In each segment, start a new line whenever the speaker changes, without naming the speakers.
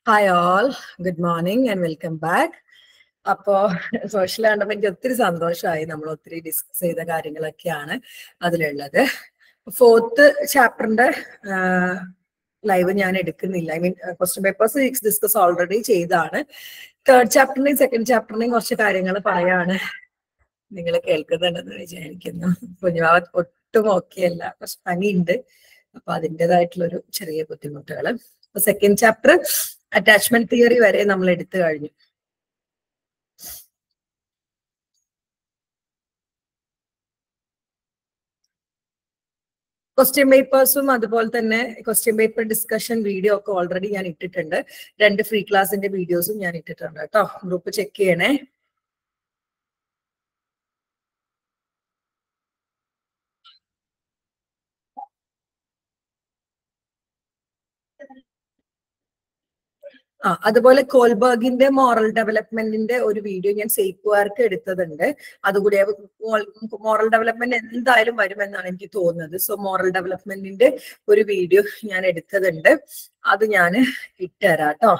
Hi all good morning and welcome back അപ്പോ social കണ്ടപ്പോ എനിക്ക് ഒത്തിരി സന്തോഷമായി നമ്മൾ ഒത്തിരി ഡിസ്കസ് ചെയ്ത കാര്യങ്ങളൊക്കെയാണ് അതിലുള്ളത് ഫോർത്ത് ചാപ്റ്ററിന്റെ ലൈവ് ഞാൻ എടുക്കുന്നില്ല I mean question papers discuss already ചെയ്താണ് തേർഡ് ചാപ്റ്ററിന്റെയും സെക്കൻഡ് ചാപ്റ്ററിന്റെയും കുറച്ച് കാര്യങ്ങൾ പറയാണ് നിങ്ങൾ കേൾക്കുന്നുണ്ടെന്ന് വിചാരിക്കുന്നു കുഞ്ഞുമാവ ഒട്ടും ഓക്കെ അല്ല കുറച്ച് പനിയുണ്ട് അപ്പൊ അതിൻ്റെതായിട്ടുള്ള ഒരു ചെറിയ ബുദ്ധിമുട്ടുകൾ അപ്പൊ സെക്കൻഡ് ചാപ്റ്റർ അറ്റാച്ച്മെന്റ് തിയറി വരെ നമ്മൾ എടുത്തു കഴിഞ്ഞു ക്വസ്റ്റ്യൻ പേപ്പേഴ്സും അതുപോലെ തന്നെ ക്വസ്റ്റ്യൻ പേപ്പർ ഡിസ്കഷൻ വീഡിയോ ഒക്കെ ഓൾറെഡി ഞാൻ ഇട്ടിട്ടുണ്ട് രണ്ട് ഫ്രീ ക്ലാസിന്റെ വീഡിയോസും ഞാൻ ഇട്ടിട്ടുണ്ട് കേട്ടോ ഗ്രൂപ്പ് ചെക്ക് ചെയ്യണേ ആ അതുപോലെ കോൾബർഗിന്റെ മോറൽ ഡെവലപ്മെന്റിന്റെ ഒരു വീഡിയോ ഞാൻ സേഫ്വാർക്ക് എടുത്തതുണ്ട് അതുകൂടി മോറൽ ഡെവലപ്മെന്റ് എന്തായാലും വരുമെന്നാണ് എനിക്ക് തോന്നുന്നത് സോ മോറൽ ഡെവലപ്മെന്റിന്റെ ഒരു വീഡിയോ ഞാൻ എടുത്തതുണ്ട് അത് ഞാൻ ഇട്ടുതരാം കേട്ടോ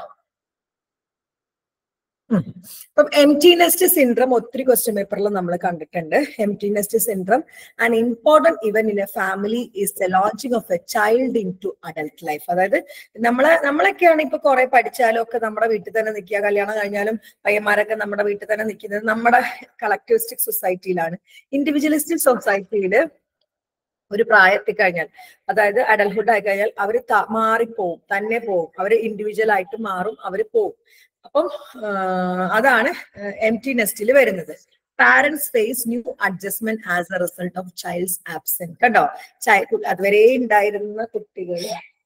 ഇപ്പം എം ടി നെസ്റ്റ് സിൻഡ്രം ഒത്തിരി ക്വസ്റ്റ്യൻ പേപ്പറിൽ നമ്മൾ കണ്ടിട്ടുണ്ട് empty nest syndrome and important event in a family is the launching of a child into adult life അതായത് നമ്മളെ നമ്മളൊക്കെയാണ് ഇപ്പൊ കുറെ പഠിച്ചാലും ഒക്കെ നമ്മുടെ വീട്ടിൽ തന്നെ നിൽക്കുക കല്യാണം കഴിഞ്ഞാലും പയ്യന്മാരൊക്കെ നമ്മുടെ വീട്ടിൽ തന്നെ നിൽക്കുന്നത് നമ്മുടെ കളക്ടിവിസ്റ്റിക് സൊസൈറ്റിയിലാണ് ഇൻഡിവിജ്വലിസ്റ്റിക് സൊസൈറ്റിയിൽ ഒരു പ്രായത്തിൽ കഴിഞ്ഞാൽ അതായത് അഡൽഹുഡ് ആയി കഴിഞ്ഞാൽ അവർ മാറിപ്പോവും തന്നെ പോവും അവർ ഇൻഡിവിജ്വൽ ആയിട്ട് മാറും അവർ പോവും അപ്പം അതാണ് എം ടി നെസ്റ്റിൽ വരുന്നത് parents face new adjustment as a result of child's absent കണ്ടോ ചൈൽഡ് അതുവരെ ഉണ്ടായിരുന്ന കുട്ടികൾ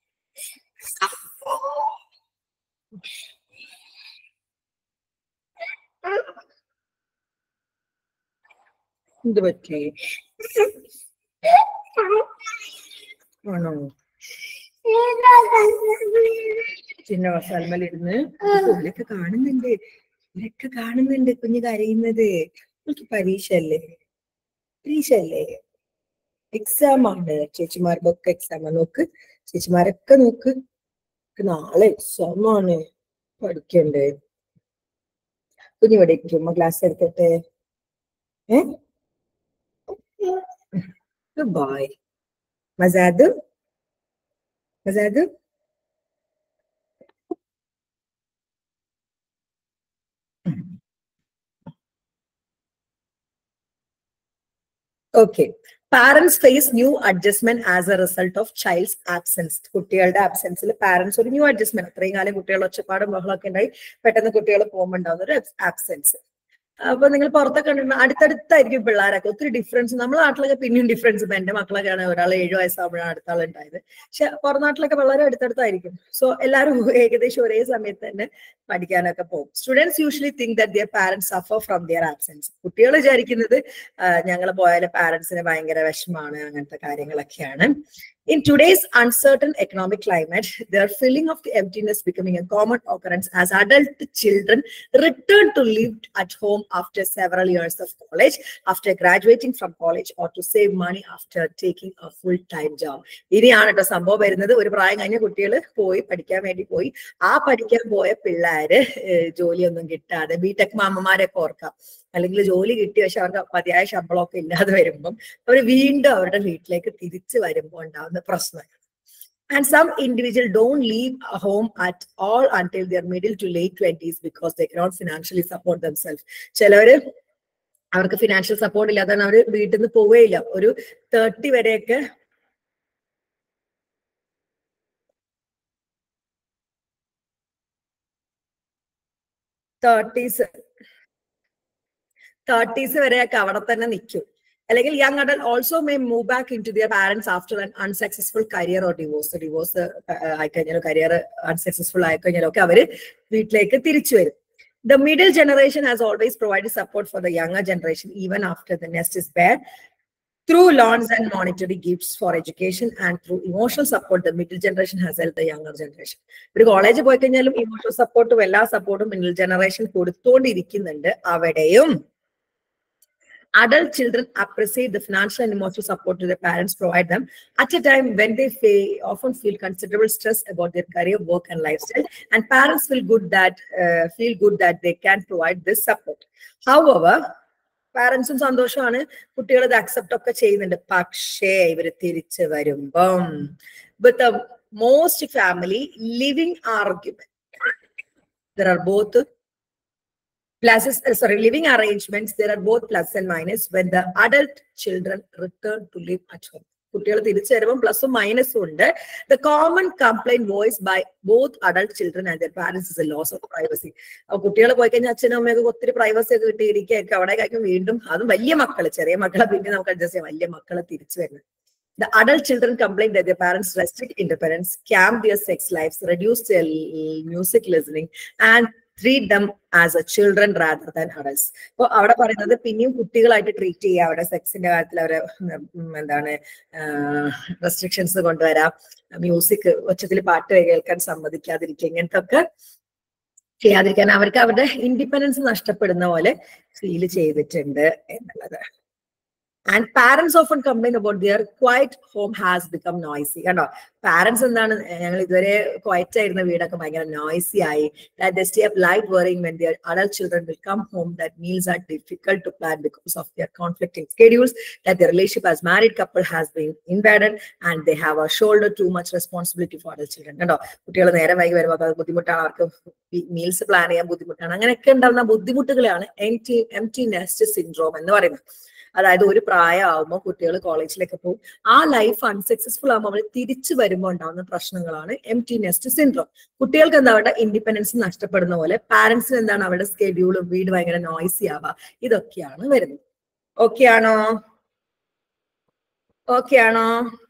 എന്ത് പറ്റി ആണോ ചിന്ന വസാൽമലിരുന്ന് പുള്ളിയൊക്കെ കാണുന്നുണ്ട് ഇവരൊക്കെ കാണുന്നുണ്ട് കുഞ്ഞ് കരയുന്നത് എനിക്ക് പരീക്ഷ അല്ലേ പരീക്ഷ അല്ലേ എക്സാം ആണ് ചേച്ചിമാർക്കൊക്കെ എക്സാം നോക്ക് ചേച്ചിമാരൊക്കെ നോക്ക് നാളെ എക്സാം ആണ് പഠിക്കണ്ടേ കുഞ്ഞു പഠിക്കും ക്ലാസ് എടുത്തിട്ട് ഏ ബായ് മസാദ് മസാദ് okay parents face new adjustment as a result of child's absence കുട്ടികളുടെ ആബ്സെൻസിൽ പാരന്റ്സ് ഒരു ന്യൂ അഡ്ജസ്റ്റ്മെന്റ് അത്രയും കാലം കുട്ടികൾ ഒച്ചപ്പാടും ബഹളമൊക്കെ ഉണ്ടായി പെട്ടെന്ന് കുട്ടികൾ പോകുമ്പോൾ ഉണ്ടാവുന്ന ഒരു ആബ്സെൻസ് അപ്പൊ നിങ്ങൾ പുറത്തൊക്കെ കണ്ടിട്ടുണ്ട് അടുത്തടുത്തായിരിക്കും പിള്ളേരൊക്കെ ഒത്തിരി ഡിഫറൻസ് നമ്മുടെ നാട്ടിലൊക്കെ പിന്നെയും ഡിഫറൻസ് ഇപ്പൊ എന്റെ മക്കളൊക്കെയാണ് ഒരാൾ ഏഴ് വയസ്സാകുമ്പോഴാണ് അടുത്ത ആൾ ഉണ്ടായത് പക്ഷെ പുറം നാട്ടിലൊക്കെ വളരെ അടുത്തടുത്തായിരിക്കും സോ എല്ലാവരും ഏകദേശം ഒരേ സമയത്ത് തന്നെ പഠിക്കാനൊക്കെ പോകും students usually think that their parents suffer from their absence കുട്ടികൾ വിചാരിക്കുന്നത് ഞങ്ങൾ പോയാൽ പാരന്റ്സിന് ഭയങ്കര വിഷമാണ് അങ്ങനത്തെ കാര്യങ്ങളൊക്കെയാണ് In today's uncertain economic climate, their feeling of the emptiness becoming a common occurrence as adult children return to live at home after several years of college, after graduating from college, or to save money after taking a full-time job. ഇനിയാണ് കേട്ടോ സംഭവം വരുന്നത് ഒരു പ്രായം കഴിഞ്ഞ കുട്ടികൾ പോയി പഠിക്കാൻ വേണ്ടി പോയി ആ പഠിക്കാൻ പോയ പിള്ളേര് ജോലിയൊന്നും കിട്ടാതെ ബിടെക് മാമ്മമാരൊക്കെ ഓർക്കാം അല്ലെങ്കിൽ ജോലി കിട്ടി പക്ഷെ അവർക്ക് മതിയായ ശമ്പളമൊക്കെ ഇല്ലാതെ വരുമ്പം അവർ വീണ്ടും അവരുടെ വീട്ടിലേക്ക് തിരിച്ചു വരുമ്പോൾ ഉണ്ടാകുന്ന പ്രശ്നം and some individual don't leave home at all until their middle to late twenties because they cannot financially support themselves ചിലവര് അവർക്ക് ഫിനാൻഷ്യൽ സപ്പോർട്ട് ഇല്ലാതെ അവർ വീട്ടിൽ നിന്ന് പോവുകയില്ല ഒരു തേർട്ടി വരെയൊക്കെ തേർട്ടീസ് തേർട്ടീസ് വരെയൊക്കെ അവിടെ തന്നെ നിൽക്കും അല്ലെങ്കിൽ young adult also may move back into their parents after an unsuccessful career or divorce divorce ആയിക്കഴിഞ്ഞാലോ കരിയർ അൺസക്സസ്ഫുൾ ആയിക്കഴിഞ്ഞാലോ ഒക്കെ അവര് വീട്ടിലേക്ക് തിരിച്ചു വരും The middle generation has always provided support for the younger generation, even after the nest is bare. Through loans and monetary gifts for education and through emotional support, the middle generation has helped the younger generation. ഒരു കോളേജിൽ പോയി കഴിഞ്ഞാലും emotional സപ്പോർട്ടും എല്ലാ സപ്പോർട്ടും middle generation കൊടുത്തുകൊണ്ടിരിക്കുന്നുണ്ട് അവിടെയും adult children appreciate the financial and emotional support to their parents provide them at a time when they fa- often feel considerable stress about their career work and lifestyle and parents feel good that uh, feel good that they can provide this support however പാരന്റ്സും സന്തോഷമാണ് കുട്ടികൾ ഇത് accept ഒക്കെ ചെയ്യുന്നുണ്ട് പക്ഷേ ഇവര് തിരിച്ചു വരുമ്പം with most family living argument there are both pluses uh, sorry living arrangements there are both plus and minus when the adult children return to live at home കുട്ടികൾ തിരിച്ചു വരുമ്പോൾ പ്ലസും മൈനസും ഉണ്ട് the common complaint voice by both adult children and their parents is a loss of privacy അപ്പൊ കുട്ടികൾ പോയി കഴിഞ്ഞാൽ അച്ഛനും അമ്മയൊക്കെ ഒത്തിരി പ്രൈവസി ഒക്കെ കിട്ടിയിരിക്കുകയൊക്കെ അവിടെ കഴിക്കും വീണ്ടും അതും വലിയ മക്കള് ചെറിയ മക്കളെ പിന്നെ നമുക്ക് അഡ്ജസ്റ്റ് ചെയ്യാം വലിയ മക്കളെ തിരിച്ചു വരുന്നത് The adult children complain that their parents restrict independence, scam their sex lives, reduce their l- music listening, and treat them as a children rather than adults. അപ്പൊ അവിടെ പറയുന്നത് പിന്നെയും കുട്ടികളായിട്ട് ട്രീറ്റ് ചെയ്യുക അവരുടെ സെക്സിന്റെ കാര്യത്തിൽ അവരെ ഉം, എന്താണ് റെസ്ട്രിക്ഷൻസ് കൊണ്ടുവരാം മ്യൂസിക് ഒച്ചത്തിൽ പാട്ട് കേൾക്കാൻ സമ്മതിക്കാതിരിക്കുക ഇങ്ങനത്തെ ഒക്കെ ചെയ്യാതിരിക്കാൻ അവർക്ക് അവരുടെ ഇൻഡിപെൻഡൻസ് നഷ്ടപ്പെടുന്ന പോലെ ഫീൽ ചെയ്തിട്ടുണ്ട് എന്നുള്ളത് and parents often complain about their quiet home has become noisy കണ്ടോ പാരന്റ്സ് എന്താണ് ഞങ്ങൾ ഇതുവരെ ക്വൈറ്റ് ആയിരുന്ന വീടൊക്കെ ഭയങ്കര നോയ്സി ആയി that stay up late worrying when their adult children will come home that meals are difficult to plan because of their conflicting schedules that the relationship as married couple has been invaded and they have a shoulder too much responsibility for adult children കണ്ടോ കുട്ടികൾ നേരെ വൈകി വരുമ്പോൾ അത് ബുദ്ധിമുട്ടാണ് അവർക്ക് meals plan ചെയ്യാൻ ബുദ്ധിമുട്ടാണ് അങ്ങനെയൊക്കെ ഉണ്ടാകുന്ന ബുദ്ധിമുട്ടുകളാണ് empty empty nest syndrome എന്ന് പറയുന്നത് അതായത് ഒരു പ്രായമാകുമ്പോൾ കുട്ടികൾ കോളേജിലേക്ക് പോകും ആ ലൈഫ് അൺസക്സസ്ഫുൾ ആകുമ്പോൾ അവർ തിരിച്ചു വരുമ്പോൾ ഉണ്ടാകുന്ന പ്രശ്നങ്ങളാണ് എം ടി നെസ്റ്റ് സിൻഡ്രോം കുട്ടികൾക്ക് എന്താ അവരുടെ ഇൻഡിപെൻഡൻസ് നഷ്ടപ്പെടുന്ന പോലെ പാരന്റ്സിന് എന്താണ് അവരുടെ സ്കെഡ്യൂളും വീട് ഭയങ്കര നോയ്സി ആവുക ഇതൊക്കെയാണ് വരുന്നത് ഓക്കെ ആണോ ഓക്കെ ആണോ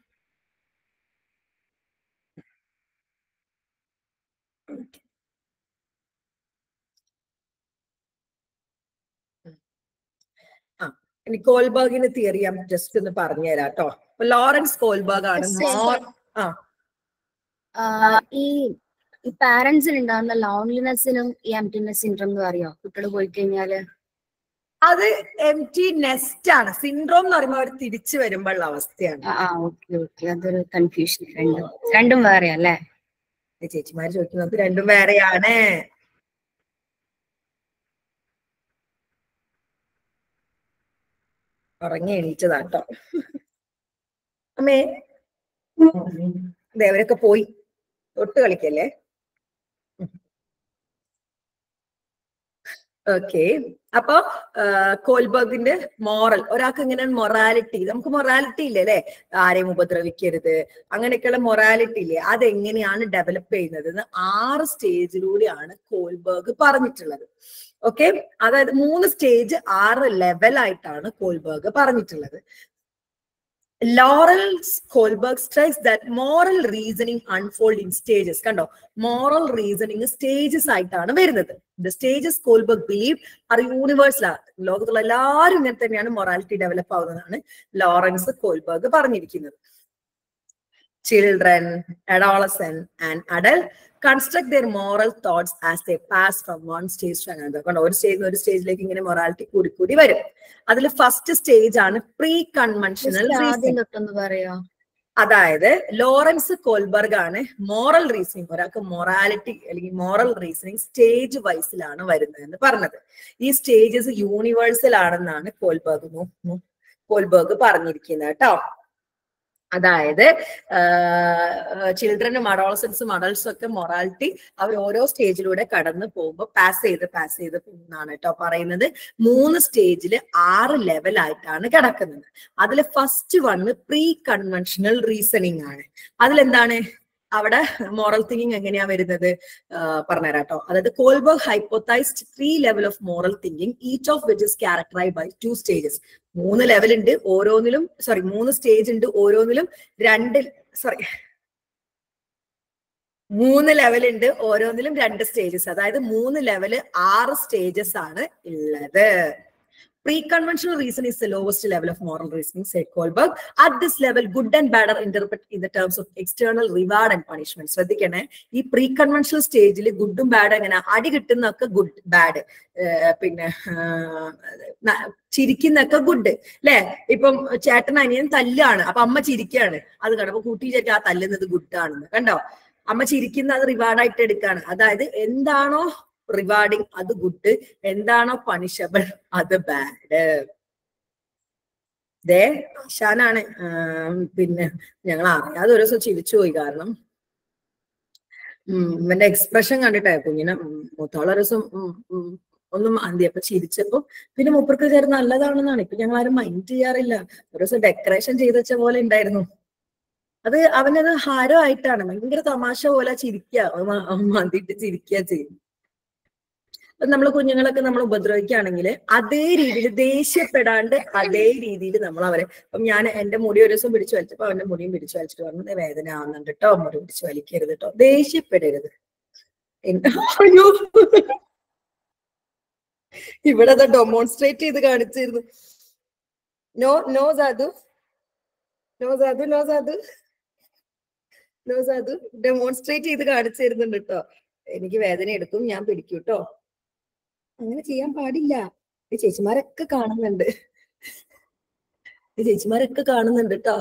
ആ ഇനി കോൾബർഗിന്റെ തിയറി ഞാൻ ജസ്റ്റ് ഒന്ന് പറഞ്ഞുതരാം കേട്ടോ അപ്പൊ ലോറൻസ് കോൾബർഗ് ആണ്
Yes, yes.
മോർ- ആ
ആഹ് ഈ ഈ പാരന്റ്സിന് ഉണ്ടാകുന്ന ലോൺലിനെസ്സിനും ഈ എംറ്റിനെസ് സിൻഡ്രം എന്ന് പറയോ കുട്ടികൾ പോയി കഴിഞ്ഞാല്
അത് എം ടി നെസ്റ്റ് ആണ് സിൻഡ്രോം എന്ന് പറയുമ്പോൾ അവർ തിരിച്ചു വരുമ്പോഴുള്ള അവസ്ഥയാണ്
ആ ആ ഓക്കെ ഓക്കെ അതൊരു കൺഫ്യൂഷൻ രണ്ടും രണ്ടും വേറെ അല്ലേ
ഈ ചേച്ചിമാര് ചോദിക്കുന്നത് രണ്ടും വേറെയാണ് ഉറങ്ങി എണീറ്റതാട്ടോ അമ്മേ ദേ അവരൊക്കെ പോയി തൊട്ട് കളിക്കല്ലേ ഓക്കെ അപ്പൊ കോൽബർഗിന്റെ മോറൽ ഒരാൾക്ക് ഇങ്ങനെ മൊറാലിറ്റി നമുക്ക് മൊറാലിറ്റി ഇല്ലേ അല്ലെ ആരെയും ഉപദ്രവിക്കരുത് അങ്ങനെയൊക്കെയുള്ള മൊറാലിറ്റി ഇല്ലേ അതെങ്ങനെയാണ് ഡെവലപ്പ് ചെയ്യുന്നത് എന്ന് ആറ് സ്റ്റേജിലൂടെയാണ് കോൽബർഗ് പറഞ്ഞിട്ടുള്ളത് ഓക്കെ അതായത് മൂന്ന് സ്റ്റേജ് ആറ് ലെവലായിട്ടാണ് കോൽബർഗ് പറഞ്ഞിട്ടുള്ളത് Lawrence Kohlberg strikes that moral reasoning unfold in stages കണ്ടോ മോറൽ റീസണിങ് സ്റ്റേജസ് ആയിട്ടാണ് വരുന്നത് the stages Kohlberg believe are universal ലോകത്തുള്ള എല്ലാവരും ഇങ്ങനെ തന്നെയാണ് മൊറാലിറ്റി ഡെവലപ്പ് ആവുന്നതാണ് ലോറൻസ് കോൾബർഗ് പറഞ്ഞിരിക്കുന്നത് children adolescent and adult construct their moral thoughts as they pass from one stage to another കണ്ടോ ഒരു സ്റ്റേജ് ഒരു സ്റ്റേജിലേക്ക് ഇങ്ങനെ മൊറാലിറ്റി കൂടി കൂടി വരും അതിൽ ഫസ്റ്റ് സ്റ്റേജ് ആണ് പ്രീ കൺവെൻഷണൽ
Just ആദ്യം തൊട്ടൊന്ന് പറയോ
അതായത് ലോറൻസ് കോൾബർഗ് ആണ് മോറൽ റീസണിങ് ഒരാൾക്ക് മൊറാലിറ്റി അല്ലെങ്കിൽ മോറൽ റീസണിങ് സ്റ്റേജ് വൈസിലാണ് വരുന്നത് എന്ന് പറഞ്ഞത് ഈ സ്റ്റേജസ് യൂണിവേഴ്സൽ ആണെന്നാണ് കോൾബർഗ് മു- മു- കോൾബർഗ് പറഞ്ഞിരിക്കുന്നത് കേട്ടോ അതായത് ചിൽഡ്രനും അഡോളസൻസും അഡൾട്ട്സും ഒക്കെ മൊറാലിറ്റി അവർ ഓരോ സ്റ്റേജിലൂടെ കടന്നു പോകുമ്പോൾ പാസ് ചെയ്ത് പാസ് ചെയ്ത് പോകുന്നതാണ് കേട്ടോ പറയുന്നത് മൂന്ന് സ്റ്റേജിൽ ആറ് ലെവലായിട്ടാണ് കിടക്കുന്നത് അതിൽ first one preconventional reasoning ആണ് അതിലെന്താണ് അവിടെ മോറൽ തിങ്കിങ് എങ്ങനെയാ വരുന്നത് പറഞ്ഞുതരാം കേട്ടോ അതായത് Kohlberg hypothesized three level of moral thinking each of which is characterize by two stages മൂന്ന് ലെവൽ ഉണ്ട് ഓരോന്നിലും സോറി മൂന്ന് സ്റ്റേജ് ഉണ്ട് ഓരോന്നിലും രണ്ട് സോറി മൂന്ന് ലെവൽ ഉണ്ട് ഓരോന്നിലും രണ്ട് സ്റ്റേജസ് അതായത് മൂന്ന് ലെവല് ആറ് സ്റ്റേജസ് ആണ് ഉള്ളത് Pre-conventional reason is the lowest level of moral reasoning, said Kohlberg. At this level, good and bad are interpreted in the terms of external reward and punishment. ശ്രദ്ധിക്കണേ ഈ പ്രീ കൺവെൻഷണൽ സ്റ്റേജിൽ ഗുഡും bad എങ്ങനെ അടി കിട്ടുന്നൊക്കെ good bad പിന്നെ ആഹ്, ന- ചിരിക്കുന്നൊക്കെ good അല്ലെ ഇപ്പം ചേട്ടൻ അനിയൻ തല്ലാണ് അപ്പൊ അമ്മ ചിരിക്കാണ് അത് കണ്ടപ്പോ കൂട്ടി വിചാരിക്കും ആ തല്ലുന്നത് ഗുഡ് ആണെന്ന് കണ്ടോ അമ്മ ചിരിക്കുന്ന അത് റിവാർഡായിട്ട് എടുക്കാണ് അതായത് എന്താണോ റിവാർഡിങ് അത് ഗുഡ് എന്താണോ പണിഷബിൾ അത് ബാഡ് ദേ ആശാനാണ് ആം, പിന്നെ ഞങ്ങൾ അറിയാതെ ഒരു ദിവസം ചിരിച്ചു പോയി കാരണം ഉം, ഇവന്റെ എക്സ്പ്രഷൻ കണ്ടിട്ടേ കുഞ്ഞിനെ ഉം, മൂത്തോളെ ഒരു ദിവസം ഉം, ഉം, ഒന്നും അന്തി അപ്പൊ ചിരിച്ചപ്പോ പിന്നെ മൂപ്പർക്ക് ചേർന്ന് നല്ലതാണെന്നാണ് ഇപ്പൊ ഞങ്ങൾ ആരും മൈൻഡ് ചെയ്യാറില്ല ഒരു ദിവസം ഡെക്കറേഷൻ ചെയ്ത് വെച്ച പോലെ ഉണ്ടായിരുന്നു അത് അവനത് ഹാരമായിട്ടാണ് ഭയങ്കര തമാശ പോലെ ചിരിക്കുക മന്തിട്ട് ചിരിക്കുക ചെയ്യും അപ്പൊ നമ്മൾ കുഞ്ഞുങ്ങളൊക്കെ നമ്മൾ ഉപദ്രവിക്കുകയാണെങ്കിൽ അതേ രീതിയിൽ ദേഷ്യപ്പെടാണ്ട് അതേ രീതിയിൽ നമ്മൾ അവരെ അപ്പം ഞാൻ എന്റെ മുടി ഒരു ദിവസം പിടിച്ചു വലിച്ചപ്പോ അവന്റെ മുടിയും പിടിച്ചു വലിച്ചിട്ട് പറഞ്ഞു "ദേ വേദന ആവുന്നുണ്ട് കേട്ടോ മുടി പിടിച്ചു വലിക്കരുത് കേട്ടോ ദേഷ്യപ്പെടരുത് എന്നെ- അയ്യോ ഇവിടെ അത് ഡെമോൺസ്ട്രേറ്റ് ചെയ്ത് കാണിച്ചിരുന്നു നോ നോ സാധു നോ സാധു നോ സാധു നോ സാധു ഡെമോൺസ്ട്രേറ്റ് ചെയ്ത് കാണിച്ചിരുന്നുണ്ട് കേട്ടോ എനിക്ക് വേദന എടുക്കും ഞാൻ പിടിക്കും കേട്ടോ അങ്ങനെ ചെയ്യാൻ പാടില്ല ഈ ചേച്ചിമാരൊക്കെ കാണുന്നുണ്ട് ഈ ചേച്ചിമാരൊക്കെ കാണുന്നുണ്ട് കേട്ടോ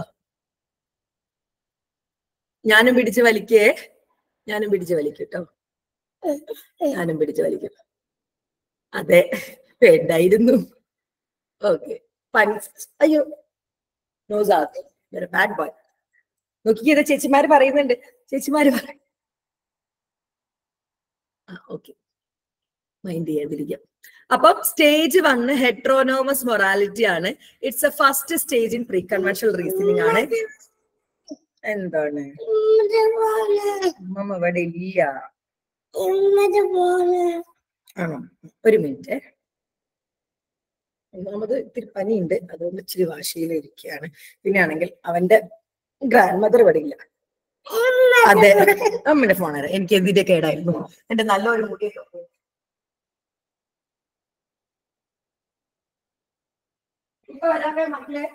ഞാനും പിടിച്ച് വലിക്കേ ഞാനും പിടിച്ച് വലിക്കും കേട്ടോ ഞാനും പിടിച്ച് വലിക്കും അതെ വേണ്ടായിരുന്നു ഓക്കെ അയ്യോ നോസാത്ത് ബാഡ് ബോയ് നോക്കിയത് ചേച്ചിമാര് പറയുന്നുണ്ട് ചേച്ചിമാര് പറയും ആ ഓക്കെ മൈൻഡ് ചെയ്യാതിരിക്കാം അപ്പം സ്റ്റേജ് വണ് ഹെട്രോനോമസ് മൊറാലിറ്റി ആണ് it's a first stage in preconventional reasoning ആണ് എന്താണ് അമ്മ ഇവിടെ ഇല്ല ആണോ ഒരു മിനിറ്റ് ഒന്നാമത് ഇത്തിരി പനിയുണ്ട് അതുകൊണ്ട് ഇച്ചിരി വാശിയിലിരിക്കുകയാണ് പിന്നെയാണെങ്കിൽ അവന്റെ ഗ്രാൻഡ് മദർ ഇവിടെ ഇല്ല അതെ അമ്മയുടെ ഫോണാണ് എനിക്ക് എന്തിന്റെ കേടായിരുന്നു എന്റെ നല്ലൊരു മുടി ഇപ്പൊ വരാമേ മക്കളെ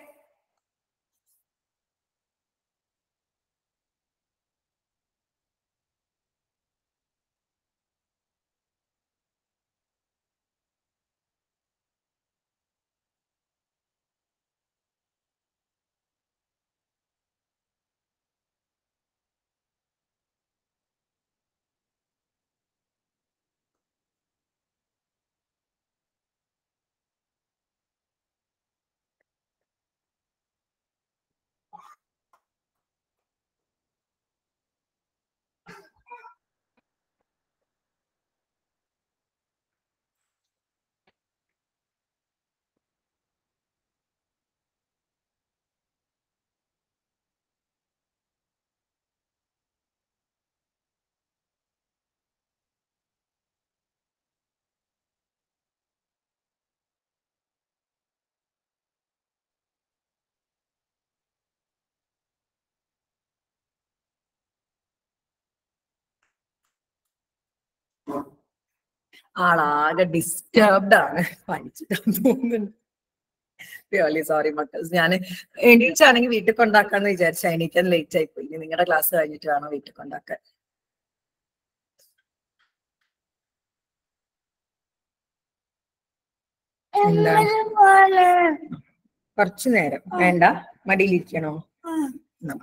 ആളാകെ ഡിസ്റ്റർബ്ഡ് ആണ് പനിച്ചിട്ടാന്ന് തോന്നുന്നുണ്ട് റിയലി സോറി മക്കൾസ് ഞാൻ എണീച്ചാണെങ്കിൽ വീട്ടിൽ കൊണ്ടാക്കാന്ന് വിചാരിച്ച എണീക്കാൻ ലേറ്റ് ആയി പോയി ഇനി നിങ്ങളുടെ ക്ലാസ് കഴിഞ്ഞിട്ട് വേണം വീട്ടിൽ കൊണ്ടാക്കാൻ എന്താണ് കുറച്ചു നേരം വേണ്ട മടിയിലിരിക്കണോ എന്നാ.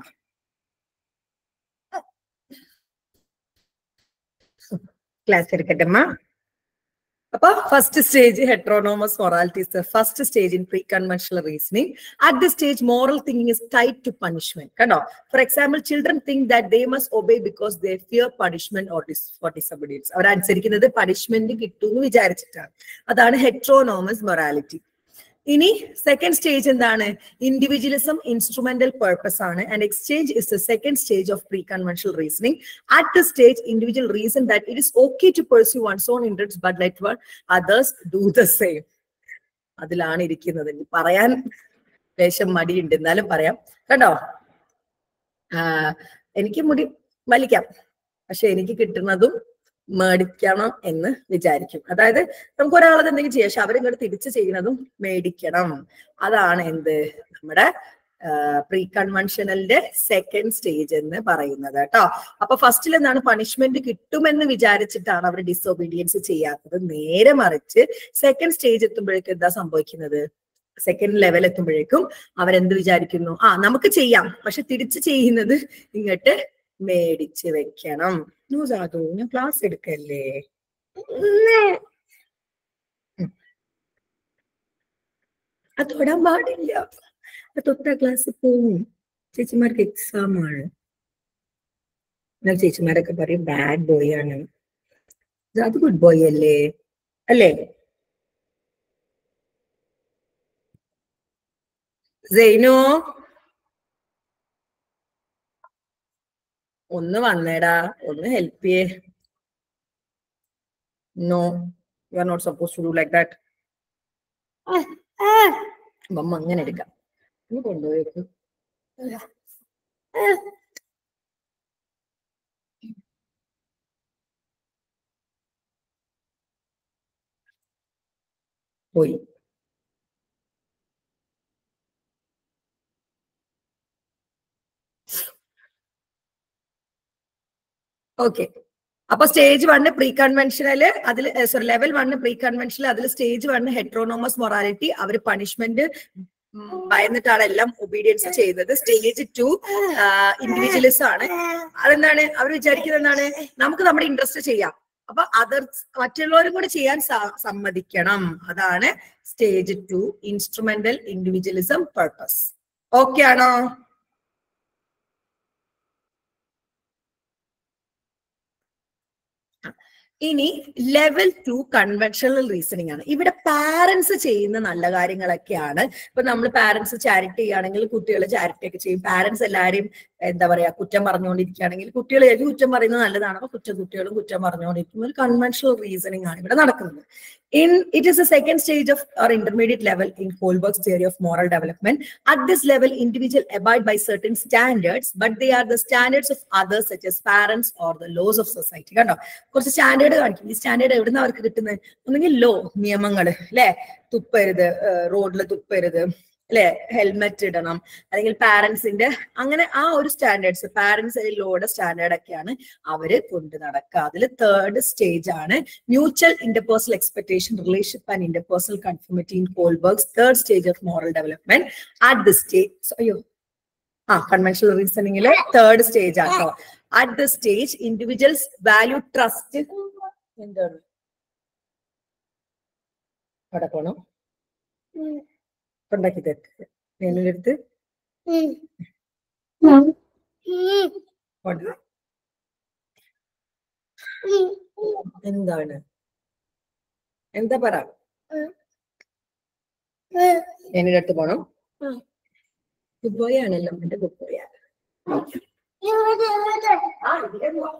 ക്ലാസ് എടുക്കട്ടെ അമ്മ അപ്പൊ first stage heteronomous morality is the first stage in preconventional reasoning at the stage moral thinking is tied to punishment കണ്ടോ for example children think that they must obey because they fear punishment or dis for disabilities അവർ അനുസരിക്കുന്നത് punishment കിട്ടും എന്ന് വിചാരിച്ചിട്ടാണ് അതാണ് heteronomous morality ഇനി second stage എന്താണ് individualism instrumental purpose ആണ് and exchange is the second stage of preconventional reasoning at the stage individual reason that it is okay to pursue one's own interest but let one others do the same അതിലാണ് ഇരിക്കുന്നത് ഇനി പറയാൻ ലേശം മടിയുണ്ട് എന്നാലും പറയാം കേട്ടോ ആ, എനിക്ക് മുടി വലിക്കാം പക്ഷെ എനിക്ക് കിട്ടുന്നതും മേടിക്കണം എന്ന് വിചാരിക്കും അതായത് നമുക്ക് ഒരാളത് എന്തെങ്കിലും ചെയ്യാം പക്ഷെ അവരിങ്ങോട്ട് തിരിച്ചു ചെയ്യുന്നതും മേടിക്കണം അതാണ് എന്ത് നമ്മുടെ പ്രീ കൺവെൻഷനലിന്റെ സെക്കൻഡ് സ്റ്റേജ് എന്ന് പറയുന്നത് കേട്ടോ അപ്പൊ ഫസ്റ്റിൽ എന്താണ് പണിഷ്മെന്റ് കിട്ടുമെന്ന് വിചാരിച്ചിട്ടാണ് അവർ ഡിസൊബീഡിയൻസ് ചെയ്യാത്തത് നേരെ മറിച്ച് സെക്കൻഡ് സ്റ്റേജ് എത്തുമ്പോഴേക്കും എന്താ സംഭവിക്കുന്നത് സെക്കൻഡ് ലെവൽ എത്തുമ്പോഴേക്കും അവരെന്ത് വിചാരിക്കുന്നു ആ നമുക്ക് ചെയ്യാം പക്ഷെ തിരിച്ചു ചെയ്യുന്നത് ഇങ്ങോട്ട് മേടിച്ച് വെക്കണം നോ ജാതു ഞാൻ ക്ലാസ് എടുക്കല്ലേ ഉം. അത് തൊടാൻ പാടില്ല അത് തൊട്ട ക്ലാസ് പോവും ചേച്ചിമാർക്ക് എക്സാം ആണ് എന്നാൽ ചേച്ചിമാരൊക്കെ പറയും ബാഡ് ബോയ് ആണ് അത് ഗുഡ് ബോയ് അല്ലേ അല്ലേ സൈനു ഒന്ന് വന്നേടാ ഒന്ന് ഹെൽപ്പ് ചെയ്യേ no you are not suppose to do like that മമ്മ അങ്ങനെ എടുക്കാം ഒന്ന് കൊണ്ടുപോയേക്ക് പോയി ഓക്കെ അപ്പൊ സ്റ്റേജ് വണ്ണ് പ്രീ കൺവെൻഷനല് അതിൽ sorry level one preconventional അതിൽ സ്റ്റേജ് വണ്ണ് ഹെട്രോണോമസ് മൊറാലിറ്റി അവർ പണിഷ്മെന്റ് ഭയന്നിട്ടാണ് എല്ലാം ഒബീഡിയൻസ് ചെയ്യുന്നത് സ്റ്റേജ് ടു ഇൻഡിവിജ്വലിസം ആണ് അതെന്താണ് അവർ വിചാരിക്കുന്നത് എന്താണ് നമുക്ക് നമ്മുടെ ഇൻട്രസ്റ്റ് ചെയ്യാം അപ്പൊ അതർസ് മറ്റുള്ളവരും കൂടി ചെയ്യാൻ സ- സമ്മതിക്കണം അതാണ് stage two instrumental individualism purpose okay ആണോ ഇനി ലെവൽ ടു കൺവെൻഷണൽ റീസണിങ് ആണ് ഇവിടെ പാരന്റ്സ് ചെയ്യുന്ന നല്ല കാര്യങ്ങളൊക്കെയാണ് ഇപ്പൊ നമ്മൾ പാരന്റ്സ് ചാരിറ്റി ചെയ്യുകയാണെങ്കിൽ കുട്ടികൾ ചാരിറ്റി ഒക്കെ ചെയ്യും പാരന്റ്സ് എല്ലാവരെയും എന്താ പറയാ കുറ്റം പറഞ്ഞുകൊണ്ടിരിക്കുകയാണെങ്കിൽ കുട്ടികൾ ഏത് കുറ്റം പറയുന്നത് നല്ലതാണ് അപ്പൊ കുറ്റ കുട്ടികളും കുറ്റം പറഞ്ഞുകൊണ്ടിരിക്കും ഒരു കൺവെൻഷണൽ റീസണിങ് ആണ് ഇവിടെ നടക്കുന്നത് in it is a second stage of or intermediate level in Kohlberg's theory of moral development. At this level, individual abide by certain standards, but they are the standards of others, such as parents or the laws of society. കണ്ടോ കുറച്ച് standard കാണിക്കും ഈ standard എവിടുന്ന അവർക്ക് കിട്ടുന്നത് ഒന്നെങ്കിൽ law നിയമങ്ങൾ അല്ലെ തുപ്പരുത് റോഡിൽ തുപ്പരുത് അല്ലെ ഹെൽമെറ്റ് ഇടണം അല്ലെങ്കിൽ പാരന്റ്സിന്റെ അങ്ങനെ ആ ഒരു സ്റ്റാൻഡേർഡ്സ് പാരന്റ്സ് ലോയുടെ സ്റ്റാൻഡേർഡ് ഒക്കെയാണ് അവര് കൊണ്ട് നടക്കുക അതിൽ തേർഡ് സ്റ്റേജ് ആണ് mutual interpersonal expectation relationship and interpersonal conformity in Kohlberg's third stage of moral development at the stage അയ്യോ ആ കൺവെൻഷണൽ റീസണിങ്ങിലെ തേർഡ് സ്റ്റേജ് ആട്ടോ at the stage individuals value trust എന്താണ് അവിടെ പോണം ഉണ്ടാക്കി തരട്ടെ എൻ്റെ അടുത്ത് കൊണ്ട് എന്താണ് എന്താ പറ എൻ്റെ അടുത്ത് പോണം ഗുഡ് ബോയ് ആണല്ലോ എന്റെ ഗുഡ് ബോയ് ആണ് ആ, ഇവിടെ പോ.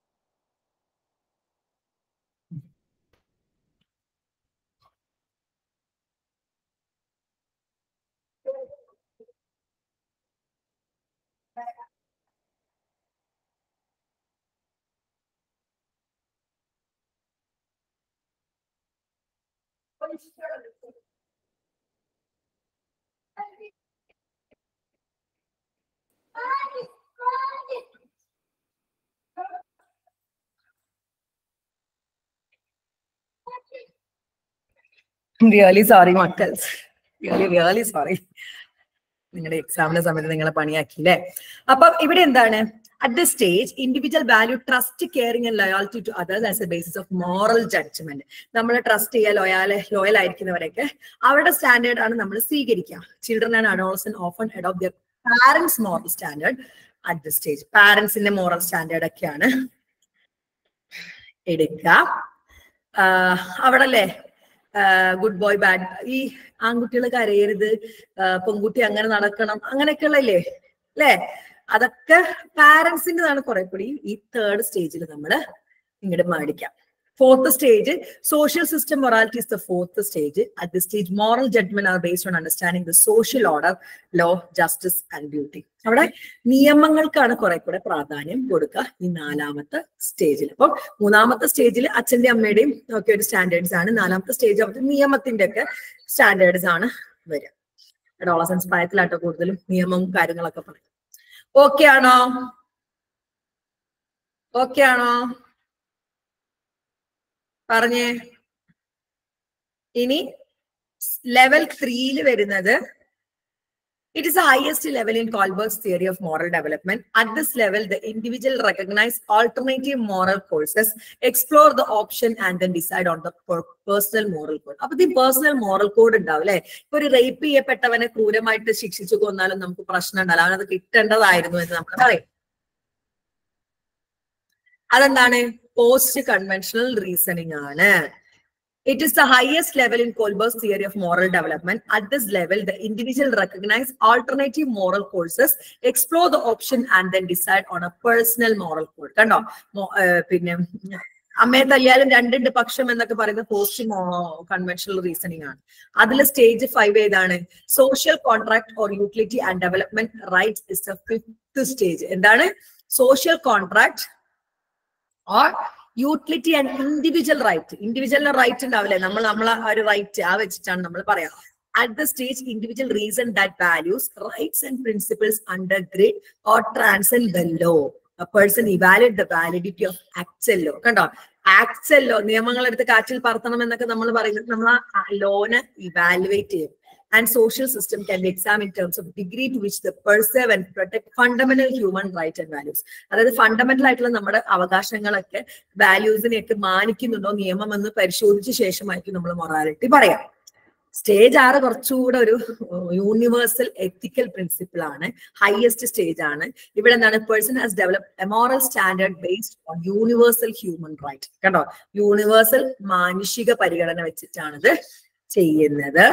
റിയലി സോറി മക്കൾ റിയലി റിയലി സോറി നിങ്ങളുടെ എക്സാമിന്റെ സമയത്ത് നിങ്ങളെ പണിയാക്കിയില്ലേ അപ്പൊ ഇവിടെ എന്താണ് at the stage individual value trust caring and loyalty to others as a basis of moral judgment നമ്മൾ ട്രസ്റ്റ് ചെയ്യുക ലോയാൽ ലോയൽ ആയിരിക്കുന്നവരൊക്കെ അവരുടെ സ്റ്റാൻഡേർഡ് ആണ് നമ്മൾ സ്വീകരിക്കുക children and adolescent often adopt their parents moral standard at the stage പാരന്റ്സിന്റെ moral standard ഒക്കെയാണ് എടുക്കുക ആഹ് അവിടെ അല്ലേ ഗുഡ് ബോയ് ബാഡ് ഈ ആൺകുട്ടികൾ കരയരുത് ആഹ് പെൺകുട്ടി അങ്ങനെ നടക്കണം അങ്ങനെയൊക്കെയുള്ളല്ലേ അല്ലേ അതൊക്കെ പാരന്റ്സിൻ്റെതാണ് കുറെ കൂടി ഈ തേർഡ് സ്റ്റേജിൽ നമ്മൾ ഇങ്ങോട്ട് മേടിക്കാം Fourth stage, social system morality is the fourth stage. At this stage, moral judgment are based on understanding the social order, law, justice and duty. അവിടെ നിയമങ്ങൾക്കാണ് കുറെ കൂടെ പ്രാധാന്യം കൊടുക്കുക ഈ നാലാമത്തെ സ്റ്റേജിൽ അപ്പം മൂന്നാമത്തെ സ്റ്റേജിൽ അച്ഛന്റെ അമ്മയുടെയും ഒക്കെ ഒരു സ്റ്റാൻഡേർഡ്സ് ആണ് നാലാമത്തെ സ്റ്റേജ് ആവുമ്പോൾ നിയമത്തിന്റെ ഒക്കെ സ്റ്റാൻഡേർഡ്സ് ആണ് വരിക അഡോളസൻസ് പ്രായത്തിലാട്ടോ കൂടുതലും നിയമവും കാര്യങ്ങളൊക്കെ പറയും ഓക്കെ ആണോ ഓക്കെ ആണോ പറഞ്ഞേ ഇനി ലെവൽ ത്രീയിൽ വരുന്നത് it is the highest level in Kohlberg's theory of moral development at this level the individual recognize alternative moral courses explore the option and then decide on the personal moral code അപ്പൊ ഈ personal moral code ഉണ്ടാവും അല്ലെ ഇപ്പൊ ഒരു rape ചെയ്യപ്പെട്ടവനെ ക്രൂരമായിട്ട് ശിക്ഷിച്ചു കൊന്നാലും നമുക്ക് പ്രശ്നം ഉണ്ടാവില്ല അവനത് കിട്ടേണ്ടതായിരുന്നു എന്ന് നമ്മൾ പറയും അതെന്താണ് പോസ്റ്റ് കൺവെൻഷണൽ റീസണിംഗ് ആണ് it is the highest level in Kohlberg's theory of moral development at this level the individual recognize alternative moral courses explore the option and then decide on a personal moral code കണ്ടോ പിന്നെ അമ്മയെ തല്ലിയാലും രണ്ടുണ്ട് പക്ഷം എന്നൊക്കെ പറയുന്ന post postconventional reasoning ആണ് അതിൽ stage five ഏതാണ് social contract or utility and development rights is the fifth stage എന്താണ് social contract or utility and individual right ഇൻഡിവിജ്വലിന് റൈറ്റ് ഉണ്ടാവില്ലേ നമ്മൾ നമ്മളെ ആ ഒരു റൈറ്റ് ആ വെച്ചിട്ടാണ് നമ്മൾ പറയാം at the stage individual reason that values rights and principles undergird or transcend the law person evaluate the validity of actual law കണ്ടോ ആക്ച്വൽ ലോ നിയമങ്ങൾ എടുത്ത് കാറ്റിൽ പറത്തണം എന്നൊക്കെ നമ്മൾ പറയുന്നത് നമ്മൾ ആ ലോനെ ഇവാലുവേറ്റ് ചെയ്യും and social system can be examined in terms of degree to which they preserve and protect fundamental human rights and values. അതായത് ഫണ്ടമെന്റൽ ആയിട്ടുള്ള നമ്മുടെ അവകാശങ്ങളൊക്കെ വാല്യൂസിനെയൊക്കെ മാനിക്കുന്നുണ്ടോ നിയമം എന്ന് പരിശോധിച്ച ശേഷമായിരിക്കും നമ്മൾ മൊറാലിറ്റി പറയാം സ്റ്റേജ് ആറ് കുറച്ചുകൂടെ ഒരു യൂണിവേഴ്സൽ എത്തിക്കൽ പ്രിൻസിപ്പിൾ ആണ് ഹയസ്റ്റ് സ്റ്റേജ് ആണ് ഇവിടെ എന്താണ് person has develop a moral standard based on universal human right കണ്ടോ യൂണിവേഴ്സൽ മാനുഷിക പരിഗണന വെച്ചിട്ടാണിത് ചെയ്യുന്നത്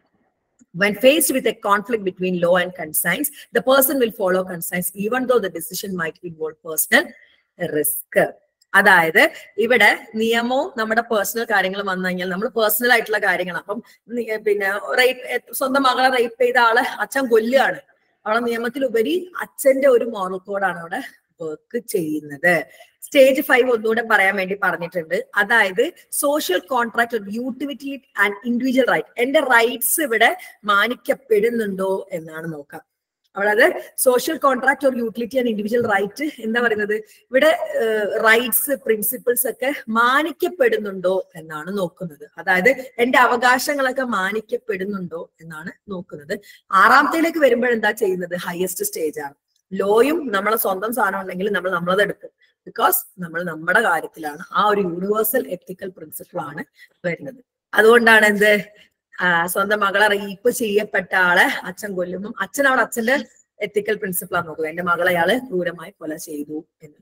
when faced with a conflict between law and conscience, the person will follow conscience even though the decision might involve personal risk. അതായത് ഇവിടെ നിയമവും നമ്മുടെ personal കാര്യങ്ങൾ വന്നു കഴിഞ്ഞാൽ നമ്മൾ പേഴ്സണൽ ആയിട്ടുള്ള കാര്യങ്ങൾ അപ്പം പിന്നെ റേപ്പ് സ്വന്തം മകളെ റേപ്പ് ചെയ്ത ആളെ അച്ഛൻ കൊല്ലുകയാണ് അവിടെ നിയമത്തിലുപരി അച്ഛന്റെ ഒരു മോറൽ കോഡാണ് അവിടെ വർക്ക് ചെയ്യുന്നത് സ്റ്റേജ് ഫൈവ് ഒന്നുകൂടെ പറയാൻ വേണ്ടി പറഞ്ഞിട്ടുണ്ട് അതായത് social contract utility and individual right എന്റെ റൈറ്റ്സ് ഇവിടെ മാനിക്കപ്പെടുന്നുണ്ടോ എന്നാണ് നോക്കാം അവിടെ social contract or utility and individual right എന്താ പറയുന്നത് ഇവിടെ റൈറ്റ്സ് പ്രിൻസിപ്പിൾസ് ഒക്കെ മാനിക്കപ്പെടുന്നുണ്ടോ എന്നാണ് നോക്കുന്നത് അതായത് എന്റെ അവകാശങ്ങളൊക്കെ മാനിക്കപ്പെടുന്നുണ്ടോ എന്നാണ് നോക്കുന്നത് ആറാമത്തേലേക്ക് വരുമ്പോൾ എന്താ ചെയ്യുന്നത് ഹയസ്റ്റ് സ്റ്റേജ് ആണ് ലോയും നമ്മളെ സ്വന്തം സാധനം ഉണ്ടെങ്കിൽ നമ്മൾ നമ്മളത് എടുക്കും ബിക്കോസ് നമ്മൾ നമ്മുടെ കാര്യത്തിലാണ് ആ ഒരു യൂണിവേഴ്സൽ എത്തിക്കൽ പ്രിൻസിപ്പിൾ ആണ് വരുന്നത് അതുകൊണ്ടാണ് എന്ത് സ്വന്തം മകളെ റീപ്പ് ചെയ്യപ്പെട്ട ആളെ അച്ഛൻ കൊല്ലുമ്പോൾ അച്ഛൻ അവിടെ അച്ഛന്റെ എത്തിക്കൽ പ്രിൻസിപ്പിൾ ആണ് നോക്കുക എന്റെ മകളെ അയാള് ക്രൂരമായി കൊല ചെയ്തു എന്ന്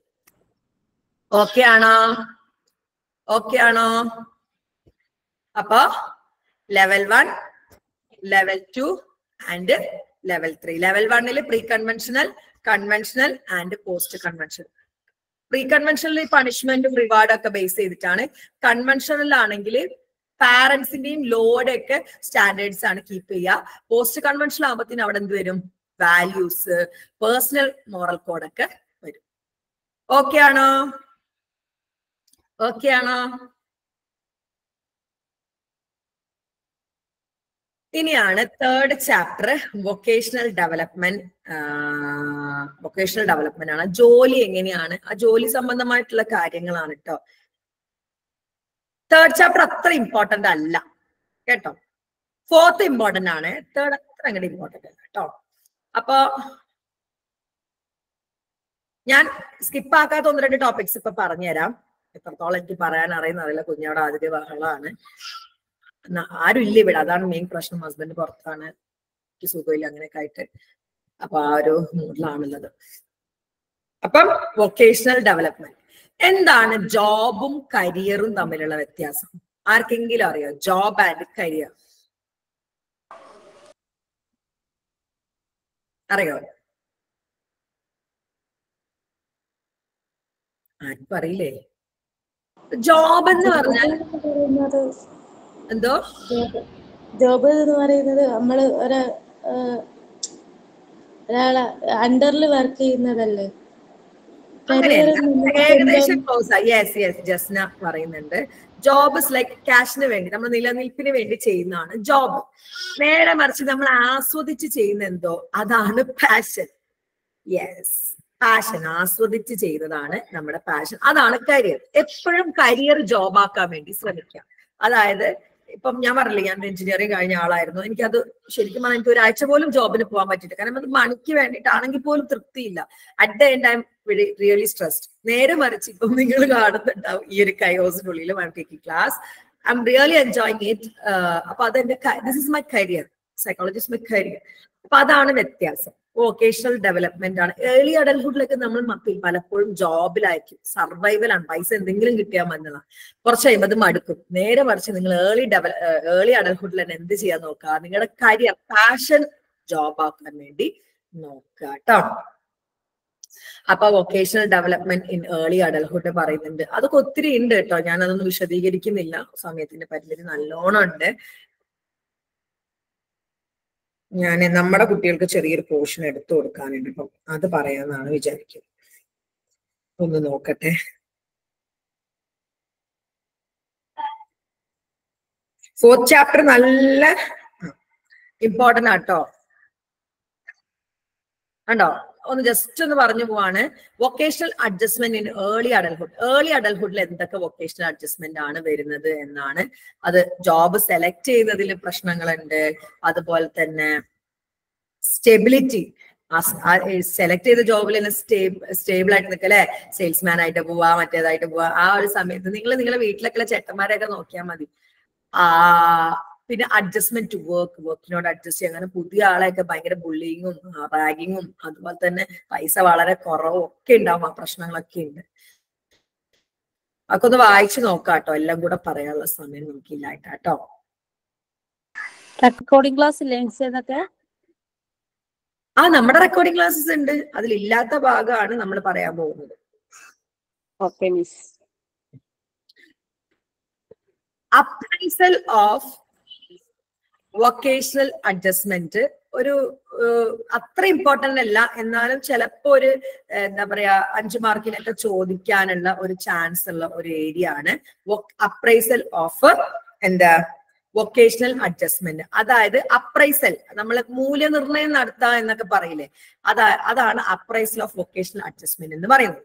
ഓക്കെ ആണോ ഓക്കെ ആണോ അപ്പൊ level one level two and level three level വണ്ണിൽ preconventional conventional and postconventional preconventional പണിഷ്മെന്റും റിവാർഡും ഒക്കെ ബേസ് ചെയ്തിട്ടാണ് കൺവെൻഷണൽ ആണെങ്കിൽ പാരന്റ്സിന്റെയും ലോയുടെ ഒക്കെ സ്റ്റാൻഡേർഡ്സ് ആണ് കീപ്പ് ചെയ്യുക പോസ്റ്റ് കൺവെൻഷണൽ ആകുമ്പോഴത്തേനും അവിടെ എന്ത് വരും വാല്യൂസ് പേഴ്സണൽ മോറൽ കോഡൊക്കെ വരും ഓക്കെ ആണോ ഓക്കെ ആണോ ഇനിയാണ് third chapter vocational development vocational development ആണ് ജോലി എങ്ങനെയാണ് ആ ജോലി സംബന്ധമായിട്ടുള്ള കാര്യങ്ങളാണ് കേട്ടോ തേർഡ് ചാപ്റ്റർ അത്ര ഇമ്പോർട്ടന്റ് അല്ല കേട്ടോ ഫോർത്ത് ഇമ്പോർട്ടന്റ് ആണ് തേർഡ് അത്ര അങ്ങോട്ട് ഇമ്പോർട്ടന്റ് അല്ല കേട്ടോ അപ്പൊ ഞാൻ സ്കിപ്പ് ആക്കാത്ത ഒന്ന് രണ്ട് ടോപ്പിക്സ് ഇപ്പൊ പറഞ്ഞുതരാം എത്രത്തോളം എനിക്ക് പറയാൻ അറിയുന്ന അറിയില്ല കുഞ്ഞവിടെ ആദ്യ ബഹളമാണ് ആരും ഇല്ല ഇവിടെ അതാണ് മെയിൻ പ്രശ്നം ഹസ്ബൻഡ് പുറത്താണ് എനിക്ക് സുഖമില്ല അങ്ങനെയൊക്കെ ആയിട്ട് അപ്പൊ ആ ഒരു മൂഡിലാണുള്ളത് അപ്പം വൊക്കേഷണൽ ഡെവലപ്മെന്റ് എന്താണ് ജോബും കരിയറും തമ്മിലുള്ള വ്യത്യാസം ആർക്കെങ്കിലും അറിയോ ജോബ് ആൻഡ് കരിയർ അറിയോ ആർക്കും അറിയില്ലേ ജോബ് എന്ന് പറഞ്ഞാൽ
പറയുന്നത്
എന്തോ
ജോബ് എന്ന് പറയുന്നത് നമ്മൾ ഒരു ഒരാളെ അണ്ടറിൽ വർക്ക് ചെയ്യുന്നതല്ലേ
അങ്ങനെയല്ല.
Career എന്ന്
ഏകദേശം ക്ലോസ് യെസ് യെസ് ജസ്ന പറയുന്നുണ്ട് ജോബ് ഇസ് ലൈക്ക് ക്യാഷിന് വേണ്ടി നമ്മൾ നിലനിൽപ്പിന് വേണ്ടി ചെയ്യുന്നതാണ് ജോബ് നേരെ മറിച്ച് നമ്മൾ ആസ്വദിച്ച് ചെയ്യുന്ന എന്തോ അതാണ് പാഷൻ യെസ് പാഷൻ ആസ്വദിച്ച് ചെയ്യുന്നതാണ് നമ്മുടെ പാഷൻ അതാണ് കരിയർ എപ്പോഴും കരിയർ ജോബാക്കാൻ വേണ്ടി ശ്രമിക്കാം അതായത് ഇപ്പം ഞാൻ പറഞ്ഞില്ലേ ഞാൻ എഞ്ചിനീയറിംഗ് കഴിഞ്ഞ ആളായിരുന്നു എനിക്കത് ശരിക്കും പറഞ്ഞാൽ എനിക്ക് ഒരാഴ്ച പോലും ജോബിന് പോകാൻ പറ്റില്ല കാരണം അത് മണിക്ക് വേണ്ടിയിട്ടാണെങ്കിൽ പോലും തൃപ്തിയില്ല at the end I'm really stressed നേരെ മറിച്ച് ഇപ്പം നിങ്ങൾ കാണുന്നുണ്ടാവും ഈ ഒരു കയോസിനുള്ളിൽ I'm taking class I'm really enjoying it അപ്പൊ അതെന്റെ this is my career psychology is my career അപ്പൊ അതാണ് വ്യത്യാസം വൊക്കേഷണൽ ഡെവലപ്മെന്റ് ആണ് ഏർലി അഡൽഹുഡിലൊക്കെ നമ്മൾ മക്കൾ പലപ്പോഴും ജോബിലായിരിക്കും സർവൈവൽ ആണ് പൈസ എന്തെങ്കിലും കിട്ടിയാൽ മതിയെന്നാണ് കുറച്ച് കഴിയുമ്പോൾ അത് മടുക്കും നേരെ മറിച്ച് നിങ്ങൾ ഏർലി ഡെവല ഏർലി അഡൽഹുഡിൽ തന്നെ എന്ത് ചെയ്യാൻ നോക്കുക നിങ്ങളുടെ കരിയർ പാഷൻ ജോബ് ആക്കാൻ വേണ്ടി നോക്കുക കേട്ടോ അപ്പൊ vocational development in early adulthood പറയുന്നുണ്ട് അതൊക്കെ ഒത്തിരി ഉണ്ട് കേട്ടോ ഞാൻ അതൊന്നും വിശദീകരിക്കുന്നില്ല സമയത്തിന്റെ പരിമിതി നല്ലോണം ഉണ്ട് ഞാൻ നമ്മുടെ കുട്ടികൾക്ക് ചെറിയൊരു പോർഷൻ എടുത്തു കൊടുക്കാനുണ്ട് അപ്പം അത് പറയാന്നാണ് വിചാരിക്കുന്നത് ഒന്ന് നോക്കട്ടെ ഫോർത്ത് ചാപ്റ്റർ നല്ല ഇമ്പോർട്ടന്റ് ആട്ടോ കണ്ടോ ഒന്ന് ജസ്റ്റ് ഒന്ന് പറഞ്ഞു പോവാണ് vocational adjustment in early adulthood early അഡൽഹുഡിൽ എന്തൊക്കെ വൊക്കേഷണൽ അഡ്ജസ്റ്റ്മെന്റ് ആണ് വരുന്നത് എന്നാണ് അത് ജോബ് സെലക്ട് ചെയ്യുന്നതിൽ പ്രശ്നങ്ങളുണ്ട് അതുപോലെ തന്നെ സ്റ്റെബിലിറ്റി സെലക്ട് ചെയ്ത ജോബിൽ തന്നെ സ്റ്റേബിൾ ആയിട്ട് നിൽക്കുക അല്ലെ സെയിൽസ്മാൻ ആയിട്ട് പോവാ മറ്റേതായിട്ട് പോവാ ആ ഒരു സമയത്ത് നിങ്ങൾ നിങ്ങളുടെ വീട്ടിലൊക്കെ ചെക്കന്മാരെയൊക്കെ നോക്കിയാൽ മതി ആ പിന്നെ അഡ്ജസ്റ്റ്മെന്റ് ടു വർക്ക് വർക്കിനോട് അഡ്ജസ്റ്റ് ചെയ്യാൻ അങ്ങനെ പുതിയ ആളെയൊക്കെ ഭയങ്കര ബുള്ളിങ്ങും റാഗിങ്ങും അതുപോലെ തന്നെ പൈസ വളരെ കുറവും ഒക്കെ ഉണ്ടാവും ആ പ്രശ്നങ്ങളൊക്കെ ഉണ്ട് അതൊക്കെ ഒന്ന് വായിച്ചു നോക്കാം കേട്ടോ എല്ലാം കൂടെ പറയാനുള്ള സമയം നമുക്കില്ലായിട്ടാട്ടോ
റെക്കോർഡിംഗ് ക്ലാസ് ഇല്ലേ മിസ് എന്നൊക്കെ
ആ നമ്മുടെ റെക്കോർഡിംഗ് ക്ലാസ്സസ് ഉണ്ട് അതിലില്ലാത്ത ഭാഗമാണ് നമ്മൾ പറയാൻ പോകുന്നത്
okay miss
appraisal of vocational adjustment ഒരു ഏഹ്, അത്ര ഇമ്പോർട്ടന്റ് അല്ല എന്നാലും ചിലപ്പോ ഒരു ഏഹ്, എന്താ പറയാ അഞ്ചു മാർക്കിനൊക്കെ ചോദിക്കാനുള്ള ഒരു ചാൻസ് ഉള്ള ഒരു ഏരിയ ആണ് അപ്രൈസൽ ഓഫ് എന്താ വൊക്കേഷണൽ അഡ്ജസ്റ്റ്മെന്റ് അതായത് അപ്രൈസൽ നമ്മൾ മൂല്യനിർണ്ണയം നടത്തുക എന്നൊക്കെ പറയില്ലേ അതാ അതാണ് അപ്രൈസൽ ഓഫ് വൊക്കേഷണൽ അഡ്ജസ്റ്റ്മെന്റ് എന്ന് പറയുന്നത്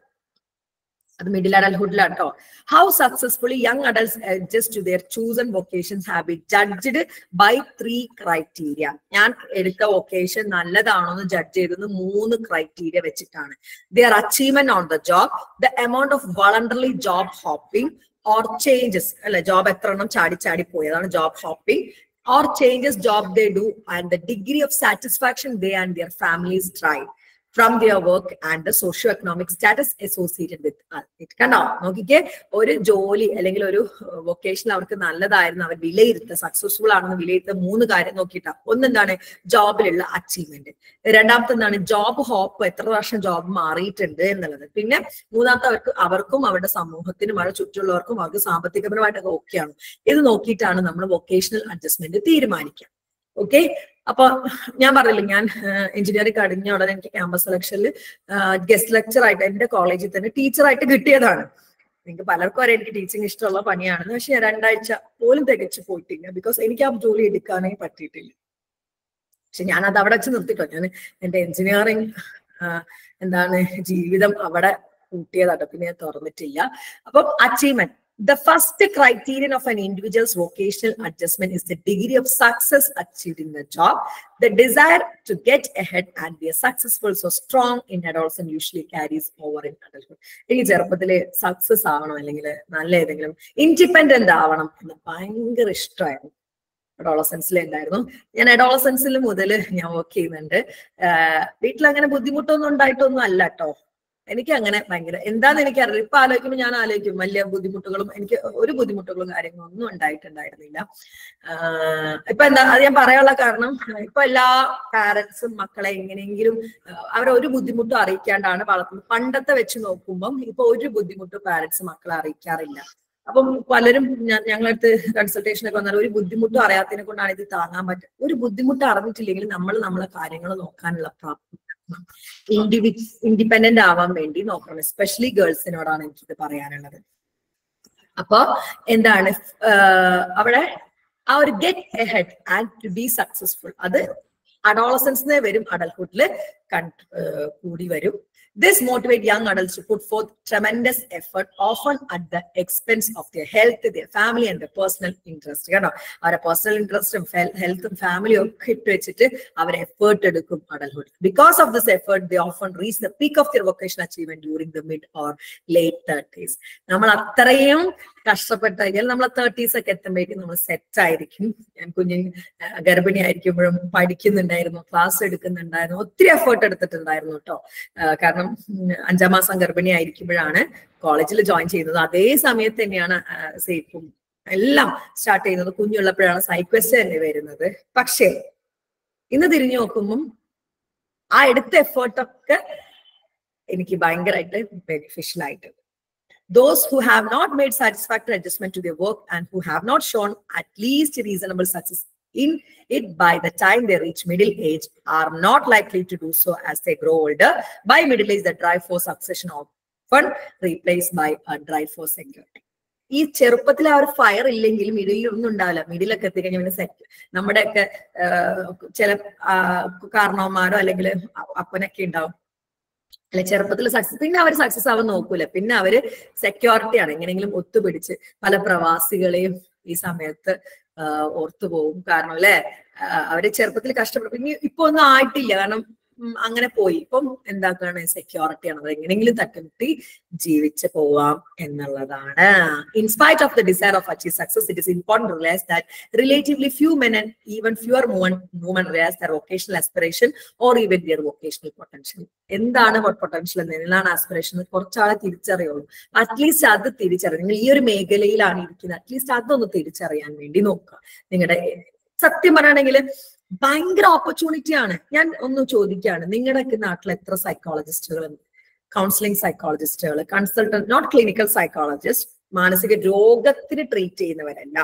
അത് മിഡിൽ അഡൽഹുഡിലാട്ടോ how successfully young adults adjust to their chosen vocations have be judged by three criteria ഞാൻ എടുത്ത വൊക്കേഷൻ നല്ലതാണോ എന്ന് ജഡ്ജ് ചെയ്തത് മൂന്ന് ക്രൈറ്റീരിയ വെച്ചിട്ടാണ് their achievement on the job the amount of voluntary job hopping or changes അല്ലെ job എത്ര എണ്ണം ചാടി ചാടി പോയി അതാണ് job hopping or changes job they do and the degree of satisfaction they and their families drive from their work and the socio economic status associated with it കണ്ടോ നോക്കിക്കേ ഒരു ജോലി അല്ലെങ്കിൽ ഒരു വൊക്കേഷൻ അവർക്ക് നല്ലതായിരുന്നു അവർ വിലയിരുത്തുക സക്സസ്ഫുൾ ആണെന്ന് വിലയിരുത്തുക മൂന്ന് കാര്യം നോക്കിയിട്ടാ ഒന്നെന്താണ് ജോബിലുള്ള അച്ചീവ്മെന്റ് രണ്ടാമത്തെ എന്താണ് ജോബ് ഹോപ്പ് എത്ര വർഷം ജോബ് മാറിയിട്ടുണ്ട് എന്നുള്ളത് പിന്നെ മൂന്നാമത്തെ അവർക്ക് അവർക്കും അവരുടെ സമൂഹത്തിനും അവരുടെ ചുറ്റുമുള്ളവർക്കും അവർക്ക് സാമ്പത്തികപരമായിട്ടൊക്കെ ഓക്കെയാണ് ഇത് നോക്കിയിട്ടാണ് നമ്മൾ വൊക്കേഷണൽ അഡ്ജസ്റ്റ്മെന്റ് തീരുമാനിക്കുക ഓക്കെ അപ്പൊ ഞാൻ പറഞ്ഞില്ലേ ഞാൻ എഞ്ചിനീയറിംഗ് കഴിഞ്ഞ ഉടനെ എനിക്ക് ക്യാമ്പസ് സെലക്ഷനിൽ ഗസ്റ്റ് ലെക്ചർ ആയിട്ട് എന്റെ കോളേജിൽ തന്നെ ടീച്ചറായിട്ട് കിട്ടിയതാണ് നിങ്ങൾക്ക് പലർക്കും അറിയാം എനിക്ക് ടീച്ചിങ് ഇഷ്ടമുള്ള പണിയാണെന്ന് പക്ഷെ ഞാൻ രണ്ടാഴ്ച പോലും തികച്ചു പോയിട്ടില്ല ബിക്കോസ് എനിക്ക് ആ ജോലി എടുക്കാനേ പറ്റിയിട്ടില്ല പക്ഷെ ഞാൻ അത് അവിടെ വെച്ച് നിർത്തിട്ടോ ഞാൻ എന്റെ എഞ്ചിനീയറിംഗ് എന്താണ് ജീവിതം അവിടെ കൂട്ടിയതാട്ടോ പിന്നെ ഞാൻ തുറന്നിട്ടില്ല അപ്പം achievement The first criterion of an individual's vocational adjustment is the degree of success achieved in the job. The desire to get ahead and be successful so strong in adolescence usually carries over in adulthood. എനിക്ക് ചെറുപ്പത്തില് success ആവണം അല്ലെങ്കിൽ നല്ല ഏതെങ്കിലും independent ആവണം എന്ന് ഭയങ്കര ഇഷ്ടമായിരുന്നു അഡോളസൻസിൽ ഉണ്ടായിരുന്നു ഞാൻ അഡോളസൻസിൽ മുതൽ ഞാൻ വർക്ക് ചെയ്യുന്നുണ്ട് വീട്ടിൽ അങ്ങനെ ബുദ്ധിമുട്ടൊന്നും ഉണ്ടായിട്ടൊന്നും അല്ല കേട്ടോ എനിക്ക് അങ്ങനെ ഭയങ്കര എന്താന്ന് എനിക്കറിയില്ല ഇപ്പൊ ആലോചിക്കുമ്പോൾ ഞാൻ ആലോചിക്കും വലിയ ബുദ്ധിമുട്ടുകളും എനിക്ക് ഒരു ബുദ്ധിമുട്ടുകളും കാര്യങ്ങളും ഒന്നും ഉണ്ടായിട്ടുണ്ടായിരുന്നില്ല ആഹ് ഇപ്പൊ എന്താ അത് ഞാൻ പറയാനുള്ള കാരണം ഇപ്പൊ എല്ലാ പാരന്റ്സും മക്കളെ എങ്ങനെയെങ്കിലും അവരെ ഒരു ബുദ്ധിമുട്ടും അറിയിക്കാണ്ടാണ് വളർത്തുന്നത് പണ്ടത്തെ വെച്ച് നോക്കുമ്പം ഇപ്പൊ ഒരു ബുദ്ധിമുട്ടും പാരന്റ്സ് മക്കളെ അറിയിക്കാറില്ല അപ്പം പലരും ഞ- ഞങ്ങളടുത്ത് കൺസൾട്ടേഷൻ ഒക്കെ വന്നാൽ ഒരു ബുദ്ധിമുട്ടും അറിയാത്തതിനെ കൊണ്ടാണ് ഇത് താങ്ങാൻ പറ്റുക ഒരു ബുദ്ധിമുട്ട് അറിഞ്ഞിട്ടില്ലെങ്കിൽ നമ്മൾ നമ്മളെ കാര്യങ്ങൾ നോക്കാനുള്ള പ്രാപ്തി ഇൻഡിവി ഇൻഡിപെൻഡന്റ് ആവാൻ വേണ്ടി നോക്കണം എസ്പെഷ്യലി ഗേൾസിനോടാണ് എനിക്കിത് പറയാനുള്ളത് അപ്പൊ എന്താണ് ആഹ് അവിടെ ആ ഒരു get ahead and to be successful അത് അഡോളസൻസിനെ വരും അഡൽഹുഡിൽ കൂടി വരും This motivate young adults to put forth tremendous effort, often at the expense of their health, their family, and their personal interest. കേട്ടോ അവരുടെ പേഴ്സണൽ ഇൻട്രസ്റ്റും ഹെൽത്തും ഫാമിലിയും ഒക്കെ ഇട്ട് വെച്ചിട്ട് അവർ എഫേർട്ട് എടുക്കും adulthood because of this effort they often reach the peak of their vocation achievement during the mid or late thirties നമ്മൾ അത്രയും കഷ്ടപ്പെട്ട് കഴിഞ്ഞാൽ നമ്മൾ തേർട്ടീസ് ഒക്കെ എത്തുമ്പോഴേക്കും നമ്മൾ സെറ്റ് ആയിരിക്കും ഞാൻ കുഞ്ഞിന് ഗർഭിണി ആയിരിക്കുമ്പോഴും പഠിക്കുന്നുണ്ടായിരുന്നു ക്ലാസ് എടുക്കുന്നുണ്ടായിരുന്നു ഒത്തിരി എഫേർട്ട് എടുത്തിട്ടുണ്ടായിരുന്നു കേട്ടോ കാരണം ഉം, അഞ്ചാം മാസം ഗർഭിണി ആയിരിക്കുമ്പോഴാണ് കോളേജിൽ ജോയിൻ ചെയ്യുന്നത് അതേ സമയത്ത് തന്നെയാണ് സേഫും എല്ലാം സ്റ്റാർട്ട് ചെയ്യുന്നത് കുഞ്ഞുള്ളപ്പോഴാണ് സൈക്വസ്റ്റ് തന്നെ വരുന്നത് പക്ഷേ ഇന്ന് തിരിഞ്ഞു നോക്കുമ്പം ആ എടുത്ത എഫേർട്ടൊക്കെ എനിക്ക് ഭയങ്കരമായിട്ട് ബെനിഫിഷ്യൽ ആയിട്ടുണ്ട് those who have not made satisfactory adjustment to their work and who have not shown at least reasonable success in it by the time they reach middle age are not likely to do so as they grow older. By middle age, the drive for succession often replaced by a drive for security. ഈ ചെറുപ്പത്തിൽ ആ ഒരു fire ഇല്ലെങ്കിൽ മിഡിലിൽ ഒന്നും ഉണ്ടാവില്ല മിഡിലൊക്കെ എത്തിക്കഴിഞ്ഞാൽ പിന്നെ set നമ്മുടെയൊക്കെ ആഹ്, ചില കാരണവന്മാരോ അല്ലെങ്കിൽ അപ്പനൊക്കെ ഉണ്ടാവും അല്ലെ ചെറുപ്പത്തിൽ സക്സസ് പിന്നെ അവർ സക്സസ് ആവാൻ നോക്കൂല പിന്നെ അവര് സെക്യൂരിറ്റി ആണ് എങ്ങനെയെങ്കിലും ഒത്തുപിടിച്ച് പല പ്രവാസികളെയും ഈ സമയത്ത് ആഹ് ഓർത്തു പോകും കാരണം അല്ലെ അവര് ചെറുപ്പത്തിൽ കഷ്ടപ്പെടും പിന്നെ ഇപ്പൊ ഒന്നും ആയിട്ടില്ല കാരണം ഉം അങ്ങനെ പോയി ഇപ്പം എന്താക്കാണ് സെക്യൂരിറ്റി ആണ് അത് എങ്ങനെയെങ്കിലും തട്ടിമുട്ടി ജീവിച്ച് പോവാം എന്നുള്ളതാണ് in spite of the desire of achieve success it is important realize that relatively few men and even fewer women women realize their vocational aspiration or even their vocational potential എന്താണ് പൊട്ടൻഷ്യൽ എന്ന് എന്താണ് ആസ്പിറേഷൻ കുറച്ചാളെ തിരിച്ചറിയുള്ളൂ അറ്റ്ലീസ്റ്റ് അത് തിരിച്ചറിയാം നിങ്ങൾ ഈ ഒരു മേഖലയിലാണ് ഇരിക്കുന്നത് അറ്റ്ലീസ്റ്റ് അതൊന്ന് തിരിച്ചറിയാൻ വേണ്ടി നോക്കുക നിങ്ങളുടെ സത്യം പറയുകയാണെങ്കിൽ ഭയങ്കര ഓപ്പർച്യൂണിറ്റി ആണ് ഞാൻ ഒന്ന് ചോദിക്കുകയാണ് നിങ്ങളുടെ നാട്ടിൽ എത്ര സൈക്കോളജിസ്റ്റുകൾ ഉണ്ട് കൗൺസിലിംഗ് സൈക്കോളജിസ്റ്റുകൾ കൺസൾട്ടന്റ് നോട്ട് ക്ലിനിക്കൽ സൈക്കോളജിസ്റ്റ് മാനസിക രോഗത്തിന് ട്രീറ്റ് ചെയ്യുന്നവരല്ല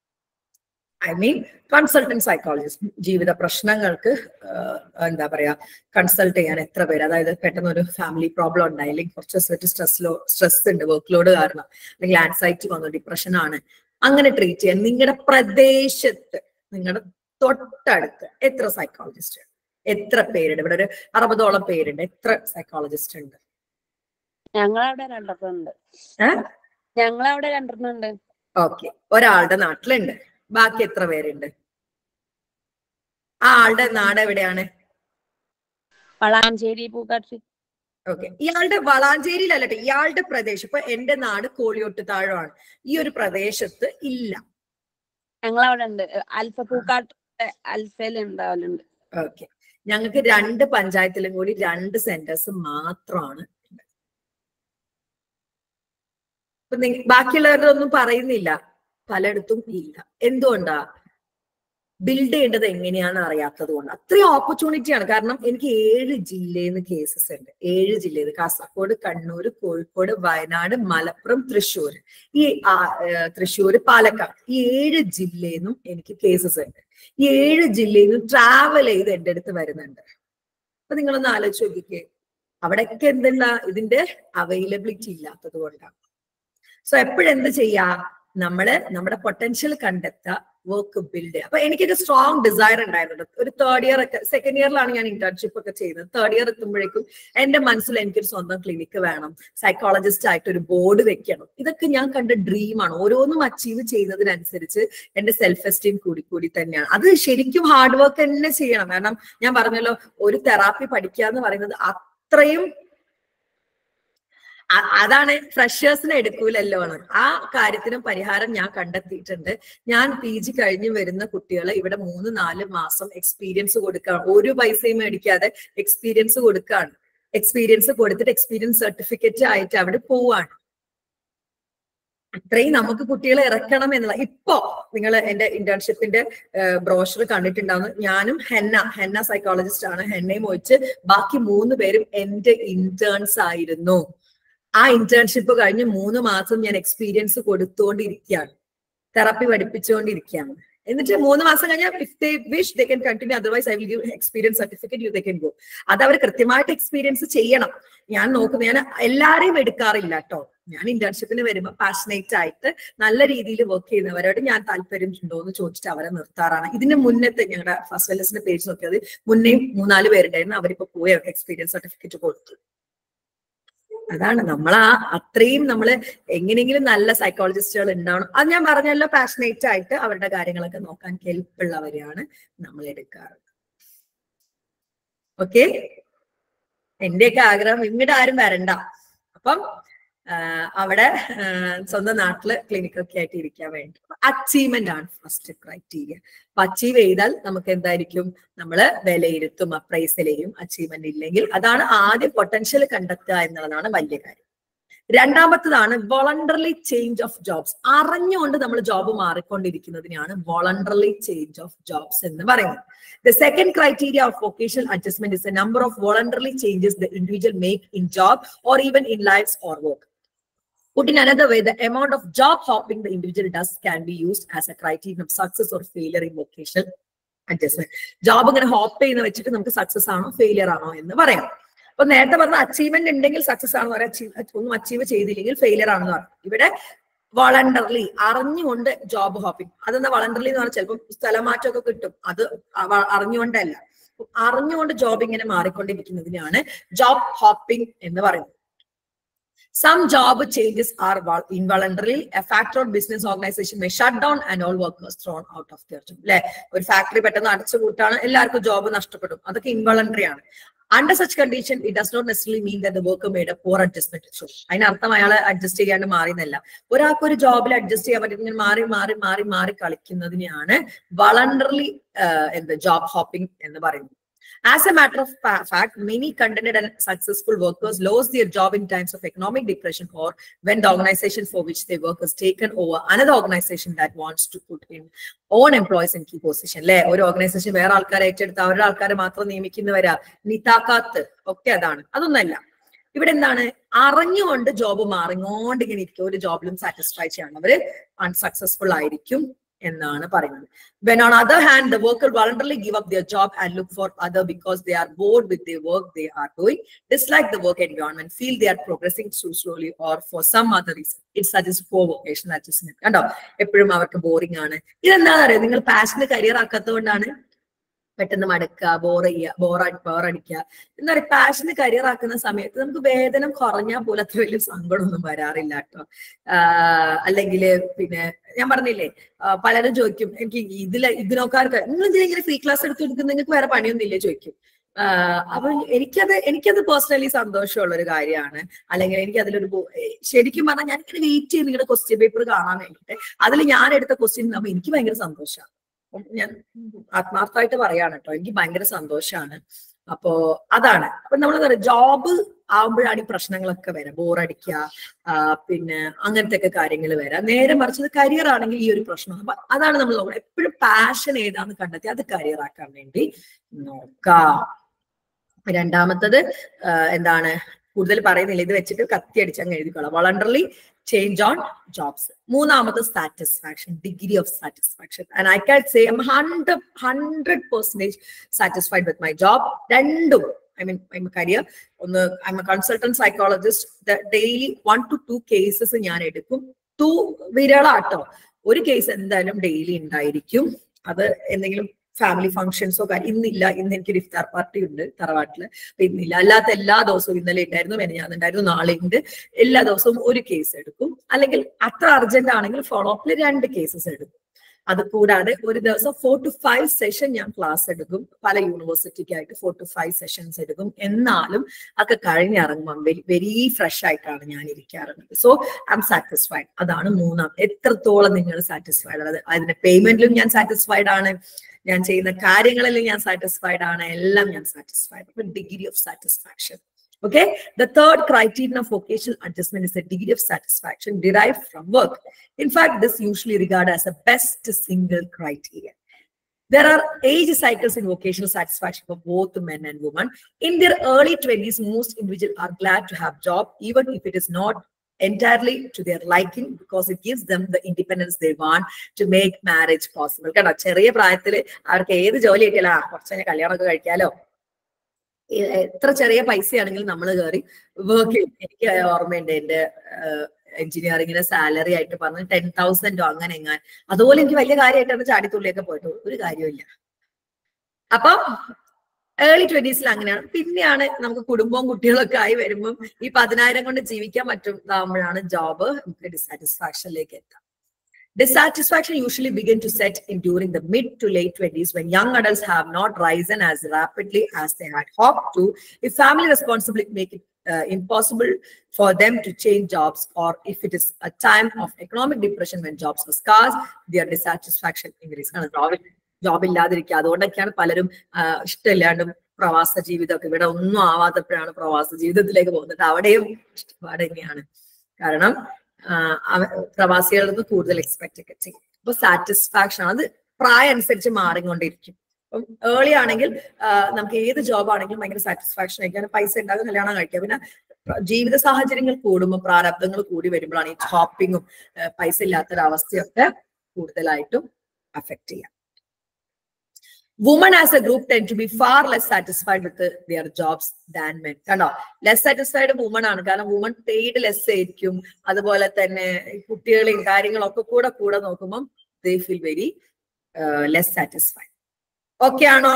ഐ മീൻ കൺസൾട്ടന്റ് സൈക്കോളജിസ്റ്റ് ജീവിത പ്രശ്നങ്ങൾക്ക് ആഹ്, എന്താ പറയാ കൺസൾട്ട് ചെയ്യാൻ എത്ര പേര് അതായത് പെട്ടെന്ന് ഒരു ഫാമിലി പ്രോബ്ലം ഉണ്ടായി അല്ലെങ്കിൽ കുറച്ച് ദിവസമായിട്ട് സ്ട്രെസ്സിലോ സ്ട്രെസ് ഉണ്ട് വർക്ക് ലോഡ് കാരണം അല്ലെങ്കിൽ ആൻസൈറ്റി വന്നു ഡിപ്രഷൻ ആണ് അങ്ങനെ ട്രീറ്റ് ചെയ്യാൻ നിങ്ങളുടെ പ്രദേശത്ത് നിങ്ങളുടെ തൊട്ടടുത്ത് എത്ര സൈക്കോളജിസ്റ്റ് എത്ര പേരുണ്ട് ഇവിടെ ഒരു അറുപതോളം പേരുണ്ട് എത്ര സൈക്കോളജിസ്റ്റ് ഉണ്ട്
ഞങ്ങളവിടെ രണ്ടെണ്ണം ഉണ്ട്
ഏഹ്
ഞങ്ങളവിടെ രണ്ടെണ്ണം ഉണ്ട്
ഓക്കെ ഒരാളുടെ നാട്ടിലുണ്ട് ബാക്കി എത്ര പേരുണ്ട് ആ ആളുടെ നാട് എവിടെയാണ്
വളാഞ്ചേരി പൂക്കാട്ട്
ഓക്കെ ഇയാളുടെ വളാഞ്ചേരിയിലല്ലട്ടെ ഇയാളുടെ പ്രദേശം ഇപ്പൊ എന്റെ നാട് കോളിയോട്ട് താഴമാണ് ഈ ഒരു പ്രദേശത്ത് ഇല്ല
ഞങ്ങളവിടെ ഉണ്ട് അൽഫ പൂക്കാട്ട് അൽഫയിൽ ഉണ്ടാവലുണ്ട്
ഓക്കെ ഞങ്ങൾക്ക് രണ്ട് പഞ്ചായത്തിലും കൂടി രണ്ട് സെന്റേഴ്സ് മാത്രമാണ് ഉള്ളത്. ഇപ്പൊ നിങ്ങ- ബാക്കിയുള്ളവരുടെ ഒന്നും പറയുന്നില്ല പലയിടത്തും ഇല്ല എന്തുകൊണ്ടാ ബിൽഡ് ചെയ്യേണ്ടത് എങ്ങനെയാണെന്ന് അറിയാത്തത് കൊണ്ട് അത്രയും ഓപ്പർച്യൂണിറ്റി ആണ് കാരണം എനിക്ക് ഏഴ് ജില്ലയിൽ നിന്ന് കേസസ് ഉണ്ട് ഏഴ് ജില്ലയിൽ കാസർഗോഡ് കണ്ണൂർ കോഴിക്കോട് വയനാട് മലപ്പുറം തൃശ്ശൂർ ഈ ആ, ഏർ, തൃശ്ശൂര് പാലക്കാട് ഈ ഏഴ് ജില്ലയിൽ നിന്നും എനിക്ക് കേസസ് ഉണ്ട് ഈ ഏഴ് ജില്ലയിൽ നിന്നും ട്രാവൽ ചെയ്ത് എന്റെ അടുത്ത് വരുന്നുണ്ട് അപ്പൊ നിങ്ങളൊന്ന് ആലോചിച്ച് നോക്കിക്കേ അവിടെയൊക്കെ എന്തുള്ള ഇതിന്റെ അവൈലബിലിറ്റി ഇല്ലാത്തത് കൊണ്ടാണ് സോ എപ്പോഴെന്ത് ചെയ്യാ നമ്മള് നമ്മുടെ പൊട്ടൻഷ്യൽ കണ്ടെത്തുക വർക്ക് ബിൽഡ് അപ്പൊ എനിക്കൊരു സ്ട്രോങ് ഡിസയർ ഉണ്ടായിരുന്നു ഒരു തേർഡ് ഇയർ ഒക്കെ സെക്കൻഡ് ഇയറിലാണ് ഞാൻ ഇന്റേൺഷിപ്പ് ഒക്കെ ചെയ്യുന്നത് തേർഡ് ഇയർ എത്തുമ്പോഴേക്കും എന്റെ മനസ്സിൽ എനിക്കൊരു സ്വന്തം ക്ലിനിക്ക് വേണം സൈക്കോളജിസ്റ്റ് ആയിട്ട് ഒരു ബോർഡ് വെക്കണം ഇതൊക്കെ ഞാൻ കണ്ട ഡ്രീമാണ് ഓരോന്നും അച്ചീവ് ചെയ്യുന്നതിനനുസരിച്ച് എന്റെ സെൽഫ് എസ്റ്റീം കൂടി കൂടി തന്നെയാണ് അത് ശരിക്കും ഹാർഡ് വർക്ക് തന്നെ ചെയ്യണം കാരണം ഞാൻ പറഞ്ഞല്ലോ ഒരു തെറാപ്പി പഠിക്കുക എന്ന് പറയുന്നത് അത്രയും അ- അതാണ് ഫ്രഷേഴ്സിനെ എടുക്കൂലല്ലോ എന്ന് ആ കാര്യത്തിന് പരിഹാരം ഞാൻ കണ്ടെത്തിയിട്ടുണ്ട് ഞാൻ പി ജി കഴിഞ്ഞ് വരുന്ന കുട്ടികളെ ഇവിടെ മൂന്ന് നാല് മാസം എക്സ്പീരിയൻസ് കൊടുക്കുകയാണ് ഒരു പൈസയും മേടിക്കാതെ എക്സ്പീരിയൻസ് കൊടുക്കുകയാണ് എക്സ്പീരിയൻസ് കൊടുത്തിട്ട് എക്സ്പീരിയൻസ് സർട്ടിഫിക്കറ്റ് ആയിട്ട് അവിടെ പോവാണ് അത്രയും നമുക്ക് കുട്ടികളെ ഇറക്കണം എന്നുള്ള ഇപ്പോ നിങ്ങൾ എന്റെ ഇന്റേൺഷിപ്പിന്റെ ബ്രോഷർ കണ്ടിട്ടുണ്ടാവുന്നു ഞാനും ഹെന്ന ഹെന്ന സൈക്കോളജിസ്റ്റ് ആണ് ഹെന്നയും ഒഴിച്ച് ബാക്കി മൂന്ന് പേരും എന്റെ ഇന്റേൺസ് ആയിരുന്നു ആ ഇന്റേൺഷിപ്പ് കഴിഞ്ഞ് മൂന്ന് മാസം ഞാൻ എക്സ്പീരിയൻസ് കൊടുത്തുകൊണ്ടിരിക്കുകയാണ് തെറപ്പി പഠിപ്പിച്ചുകൊണ്ടിരിക്കുകയാണ് എന്നിട്ട് മൂന്ന് മാസം കഴിഞ്ഞാൽ if they wish they can continue otherwise I will give experience certificate you they can go അത് അവർ കൃത്യമായിട്ട് എക്സ്പീരിയൻസ് ചെയ്യണം ഞാൻ നോക്കുന്നത് ഞാൻ എല്ലാരെയും എടുക്കാറില്ല കേട്ടോ ഞാൻ ഇന്റേൺഷിപ്പിന് വരുമ്പോൾ പാഷനേറ്റ് ആയിട്ട് നല്ല രീതിയിൽ വർക്ക് ചെയ്യുന്നവരോട് ഞാൻ താല്പര്യം ഉണ്ടോ എന്ന് ചോദിച്ചിട്ട് അവരെ നിർത്താറാണ് ഇതിന് മുന്നത്തെ ഞങ്ങളുടെ ഫസ്റ്റ് വെല്ലസിന്റെ പേജ് നോക്കിയത് മുന്നേയും മൂന്നാല് പേരുണ്ടായിരുന്നു അവരിപ്പോ പോയ എക്സ്പീരിയൻസ് സർട്ടിഫിക്കറ്റ് കൊടുത്തു അതാണ് നമ്മൾ ആ അത്രയും നമ്മൾ എങ്ങനെയെങ്കിലും നല്ല സൈക്കോളജിസ്റ്റുകൾ ഉണ്ടാവണം അത് ഞാൻ പറഞ്ഞല്ലോ പാഷനേറ്റ് ആയിട്ട് അവരുടെ കാര്യങ്ങളൊക്കെ നോക്കാൻ കെൽപ്പുള്ളവരെയാണ് നമ്മൾ എടുക്കാറ് ഓക്കെ എന്റെയൊക്കെ ആഗ്രഹം ഇങ്ങോട്ട് ആരും വരണ്ട അപ്പം ആഹ് അവിടെ ആഹ് സ്വന്തം നാട്ടില് ക്ലിനിക്കൊക്കെ ആയിട്ട് ഇരിക്കാൻ വേണ്ടി അച്ചീവ്മെന്റ് ആണ് ഫസ്റ്റ് ക്രൈറ്റീരിയ അപ്പൊ അച്ചീവ് ചെയ്താൽ നമുക്ക് എന്തായിരിക്കും നമ്മൾ വിലയിരുത്തും അപ്രൈസൽ ചെയ്യും അച്ചീവ്മെന്റ് ഇല്ലെങ്കിൽ അതാണ് ആദ്യം പൊട്ടൻഷ്യൽ കണ്ടെത്തുക എന്നുള്ളതാണ് വലിയ കാര്യം രണ്ടാമത്തതാണ് വോളണ്ടർലി ചേഞ്ച് ഓഫ് ജോബ്സ് അറിഞ്ഞുകൊണ്ട് നമ്മൾ ജോബ് മാറിക്കൊണ്ടിരിക്കുന്നതിനെയാണ് വോളണ്ടർലി ചേഞ്ച് ഓഫ് ജോബ്സ് എന്ന് പറയുന്നത് The second criteria of vocational adjustment is the number of voluntarily changes the individual make in job or even in lives or work. Put in another way, the amount of job hopping the individual does can be used as a criterion of success or failure in vocational adjustment. Job ഇങ്ങനെ hop ചെയ്യുന്ന വെച്ചിട്ട് നമുക്ക് success ആണോ failure ആണോ എന്ന് പറയാം അപ്പൊ നേരത്തെ പറഞ്ഞ അച്ചീവ്മെന്റ് ഉണ്ടെങ്കിൽ സക്സസ് ആണെന്ന് പറയാം achieve- ഒന്നും അച്ചീവ് ചെയ്തില്ലെങ്കിൽ ഫെയിലിയർ ആണെന്ന് പറയാം ഇവിടെ വളണ്ടർലി അറിഞ്ഞുകൊണ്ട് ജോബ് ഹോപ്പിംഗ് അതെന്താ വളണ്ടർലി എന്ന് പറഞ്ഞാൽ ചിലപ്പോൾ സ്ഥലമാറ്റമൊക്കെ കിട്ടും അത് അവ- അറിഞ്ഞുകൊണ്ടല്ല അറിഞ്ഞുകൊണ്ട് ജോബ് ഇങ്ങനെ മാറിക്കൊണ്ടിരിക്കുന്നതിനാണ് ജോബ് ഹോപ്പിംഗ് എന്ന് പറയുന്നത് Some job changes are vol- involuntarily. A factory or business organization may shut down and all workers thrown out of their job. അല്ലെ ഒരു ഫാക്ടറി പെട്ടെന്ന് അടച്ചുപൂട്ടാണ് എല്ലാവർക്കും ജോബ് നഷ്ടപ്പെടും അതൊക്കെ ഇൻവോളണ്ടറി ആണ് under such condition it does not necessarily mean the worker made a poor adjustment so അതിനർത്ഥം അയാളെ adjust ചെയ്യാണ്ട് മാറിയെന്നല്ല ഒരാൾക്ക് ഒരു ജോബിൽ അഡ്ജസ്റ്റ് ചെയ്യാൻ പറ്റും ഇങ്ങനെ മാറി മാറി മാറി മാറി കളിക്കുന്നതിനെയാണ് വളണ്ടർലി എന്ത് ജോബ് ഹോപ്പിംഗ് എന്ന് പറയുന്നത് As a matter of fa- fact, many contented and successful workers lost their job in times of economic depression or when the organization for which they work is taken over another organization that wants to put in own employees in key position. അല്ലെ ഒരു organisation വേറെ ആൾക്കാരെ ഏറ്റെടുത്ത് അവരുടെ ആൾക്കാരെ മാത്രം നിയമിക്കുന്നവരാ നിതാക്കാത്ത് ഒക്കെ അതാണ് അതൊന്നല്ല ഇവിടെ എന്താണ് അറിഞ്ഞുകൊണ്ട് ജോബ് മാറിങ്ങോണ്ട് ഇങ്ങനെ ഇരിക്കും ഒരു ജോബിലും സാറ്റിസ്ഫൈ ചെയ്യണം അവര് അൺസക്സസ്ഫുൾ ആയിരിക്കും എന്നാണ് പറയുന്നത് when on other hand the worker voluntarily give up their job and look for other because they are bored with the work they are doing dislike the work environment feel they are progressing too slowly or for some other reason it suggests poor vocational adjustment കണ്ടോ എപ്പോഴും അവർക്ക് boring ആണ് ഇതെന്താണെന്ന് അറിയാം നിങ്ങൾ പാഷന് career ആക്കാത്തതുകൊണ്ടാണ് പെട്ടെന്ന് മടുക്കുക bore ചെയ്യുക ബോറ ബോറടിക്കുക എന്താ പറയുക പാഷന് കരിയർ ആക്കുന്ന സമയത്ത് നമുക്ക് വേതനം കുറഞ്ഞാൽ പോലും അത്ര വലിയ സങ്കടമൊന്നും വരാറില്ല കേട്ടോ അല്ലെങ്കിൽ പിന്നെ ഞാൻ പറഞ്ഞില്ലേ ആ, പലരും ചോദിക്കും എനിക്ക് ഇതില് ഇതിനൊക്കാർക്ക് നിങ്ങൾ എന്തിനാ ഇങ്ങനെ ഫ്രീ ക്ലാസ് എടുത്ത് കൊടുക്കുന്നത് നിങ്ങൾക്ക് വേറെ പണിയൊന്നും ഇല്ലേ ചോദിക്കും ആഹ് അപ്പൊ എനിക്കത് എനിക്കത് പേഴ്സണലി സന്തോഷമുള്ള ഒരു കാര്യമാണ് അല്ലെങ്കിൽ എനിക്ക് അതിലൊരു ബോ- ഏ, ശരിക്കും പറഞ്ഞാൽ ഞാൻ ഇങ്ങനെ വെയിറ്റ് ചെയ്ത് നിങ്ങളുടെ ക്വസ്റ്റ്യൻ പേപ്പർ കാണാൻ വേണ്ടിയിട്ട് അതിൽ ഞാൻ എടുത്ത ക്വസ്റ്റ്യൻ അപ്പൊ എനിക്ക് ഭയങ്കര സന്തോഷമാണ് ഞാൻ ആത്മാർത്ഥമായിട്ട് പറയാണ് കേട്ടോ എനിക്ക് ഭയങ്കര സന്തോഷമാണ് അപ്പോ അതാണ് അപ്പൊ നമ്മൾ പറയാം ജോബ് ആവുമ്പോഴാണ് ഈ പ്രശ്നങ്ങളൊക്കെ വരാം ബോറടിക്കുക ആ, പിന്നെ അങ്ങനത്തെ ഒക്കെ കാര്യങ്ങൾ വരാം നേരെ മറിച്ചത് കരിയർ ആണെങ്കിൽ ഈ ഒരു പ്രശ്നം അപ്പൊ അതാണ് നമ്മൾ നോക്കുന്നത് എപ്പോഴും പാഷൻ ഏതാന്ന് കണ്ടെത്തി അത് കരിയർ ആക്കാൻ വേണ്ടി നോക്കാം രണ്ടാമത്തത് ആ, എന്താണ് കൂടുതൽ പറയുന്നില്ല ഇത് വെച്ചിട്ട് കത്തി അടിച്ചങ്ങ് എഴുതിക്കോളാം വളണ്ടർലി ചേഞ്ച് ഓൺ ജോബ്സ് മൂന്നാമത് satisfaction degree of satisfaction and I can say am hundred hundred percentage satisfied with my job രണ്ടും ഐ മീൻ ഐ കരിയർ ഒന്ന് I am a consultant psychologist daily one two two cases ഞാൻ എടുക്കും to വിരളാട്ടോ ഒരു case എന്തായാലും daily ഉണ്ടായിരിക്കും അത് എന്തെങ്കിലും family ഫംഗ്ഷൻസോ കാര്യം ഇന്നില്ല ഇന്ന് എനിക്കൊരു ഇഫ്താർ പാർട്ടി ഉണ്ട് തറവാട്ടില് അപ്പൊ ഇന്നില്ല അല്ലാത്ത എല്ലാ ദിവസവും ഇന്നലെ ഉണ്ടായിരുന്നു മെനഞ്ഞാന്നുണ്ടായിരുന്നു നാളെ ഉണ്ട് എല്ലാ ദിവസവും ഒരു കേസ് എടുക്കും അല്ലെങ്കിൽ അത്ര അർജന്റ് ആണെങ്കിൽ ഫോളോ അപ്പിൽ രണ്ട് കേസസ് എടുക്കും അത് കൂടാതെ ഒരു ദിവസം ഫോർ ടു ഫൈവ് സെഷൻ ഞാൻ ക്ലാസ് എടുക്കും പല യൂണിവേഴ്സിറ്റിക്കായിട്ട് ഫോർ ടു ഫൈവ് സെഷൻസ് എടുക്കും എന്നാലും ഒക്കെ കഴിഞ്ഞിറങ്ങുമ്പോൾ വെരി വെരി ഫ്രഷ് ആയിട്ടാണ് ഞാൻ ഇരിക്കാറുള്ളത് സോ ഐ എം സാറ്റിസ്ഫൈഡ് അതാണ് മൂന്നാം എത്രത്തോളം നിങ്ങൾ സാറ്റിസ്ഫൈഡ് ആണ് അതിന്റെ പേയ്മെന്റിലും ഞാൻ സാറ്റിസ്ഫൈഡ് ആണ് ഞാൻ ചെയ്യുന്ന കാര്യങ്ങളിലും ഞാൻ സാറ്റിസ്ഫൈഡ് ആണ് എല്ലാം ഞാൻ satisfied degree of satisfaction Okay, the third criterion of vocational adjustment is the degree of satisfaction derived from work. In fact, this usually regarded as a best single criterion. There are age cycles in vocational satisfaction for both men and women. In their early 20s, most individuals are glad to have job, even if it is not entirely to their liking, because it gives them the independence they want to make marriage possible. കേട്ടോ ചെറിയ പ്രായത്തിൽ അവർക്ക് ഏത് ജോലി കിട്ടിയാലും ആ കുറച്ച് കഴിഞ്ഞ് കല്യാണമൊക്കെ കഴിക്കാലോ എ- എത്ര ചെറിയ പൈസയാണെങ്കിലും നമ്മൾ കയറി വർക്ക് ചെയ്യും എനിക്ക് ഓർമ്മയുണ്ട് എന്റെ എഞ്ചിനീയറിംഗിന് സാലറി ആയിട്ട് പറഞ്ഞ് ടെൻ തൗസൻഡോ അങ്ങനെ എങ്ങാൻ അതുപോലെ എനിക്ക് വലിയ കാര്യമായിട്ടാണ് ചാടിത്തുള്ളിയൊക്കെ പോയിട്ട് ഒരു കാര്യമില്ല അപ്പൊ ഏർലി ട്വന്റീസിൽ അങ്ങനെയാണ് പിന്നെയാണ് നമുക്ക് കുടുംബവും കുട്ടികളൊക്കെ ആയി വരുമ്പം ഈ പതിനായിരം കൊണ്ട് ജീവിക്കാൻ പറ്റുന്നതാകുമ്പോഴാണ് ജോബ് നമുക്ക് ഡിസാറ്റിസ്ഫാക്ഷനിലേക്ക് എത്താം Dissatisfaction usually begin to set in during the mid to late 20s when young adults have not risen as rapidly as they had hoped to. If family responsibility make it uh, impossible for them to change jobs, or if it is a time of economic depression when jobs are scarce, their dissatisfaction increases. Job ഇല്ലാതിരിക്കുക അതുകൊണ്ടൊക്കെയാണ് പലരും ആ, ഇഷ്ടമില്ലാണ്ടും പ്രവാസ ജീവിതമൊക്കെ ഇവിടെ ഒന്നും ആവാത്തപ്പോഴാണ് പ്രവാസ ജീവിതത്തിലേക്ക് പോകുന്നത് അവിടെയും ഇഷ്ടപ്പാട് തന്നെയാണ് കാരണം ആ, അവ- പ്രവാസികളിൽ നിന്ന് കൂടുതൽ എക്സ്പെക്ട് ഒക്കെ ചെയ്യും അപ്പൊ സാറ്റിസ്ഫാക്ഷൻ അത് പ്രായം അനുസരിച്ച് മാറിക്കൊണ്ടിരിക്കും അപ്പം ഏർലി ആണെങ്കിൽ ആ, നമുക്ക് ഏത് ജോബ് ആണെങ്കിലും ഭയങ്കര സാറ്റിസ്ഫാക്ഷൻ ആയിരിക്കും പൈസ ഉണ്ടാകും കല്യാണം കഴിക്കാം പിന്നെ ജീവിത സാഹചര്യങ്ങൾ കൂടുമ്പോൾ പ്രാരബ്ധങ്ങൾ കൂടി വരുമ്പോഴാണ് ഈ ഷോപ്പിങ്ങും പൈസ ഇല്ലാത്തൊരവസ്ഥയൊക്കെ കൂടുതലായിട്ടും അഫക്ട് ചെയ്യാം women as a group tend to be far less satisfied with their jobs than men കണ്ടോ ലെസ് സാറ്റിസ്ഫൈഡ് വുമൺ ആണ് കാരണം വുമൺ പെയ്ഡ് ലെസ് ആയിരിക്കും അതുപോലെ തന്നെ ഈ കുട്ടികളെയും കാര്യങ്ങളൊക്കെ കൂടെ കൂടെ നോക്കുമ്പോൾ they feel very less satisfied okay ആണോ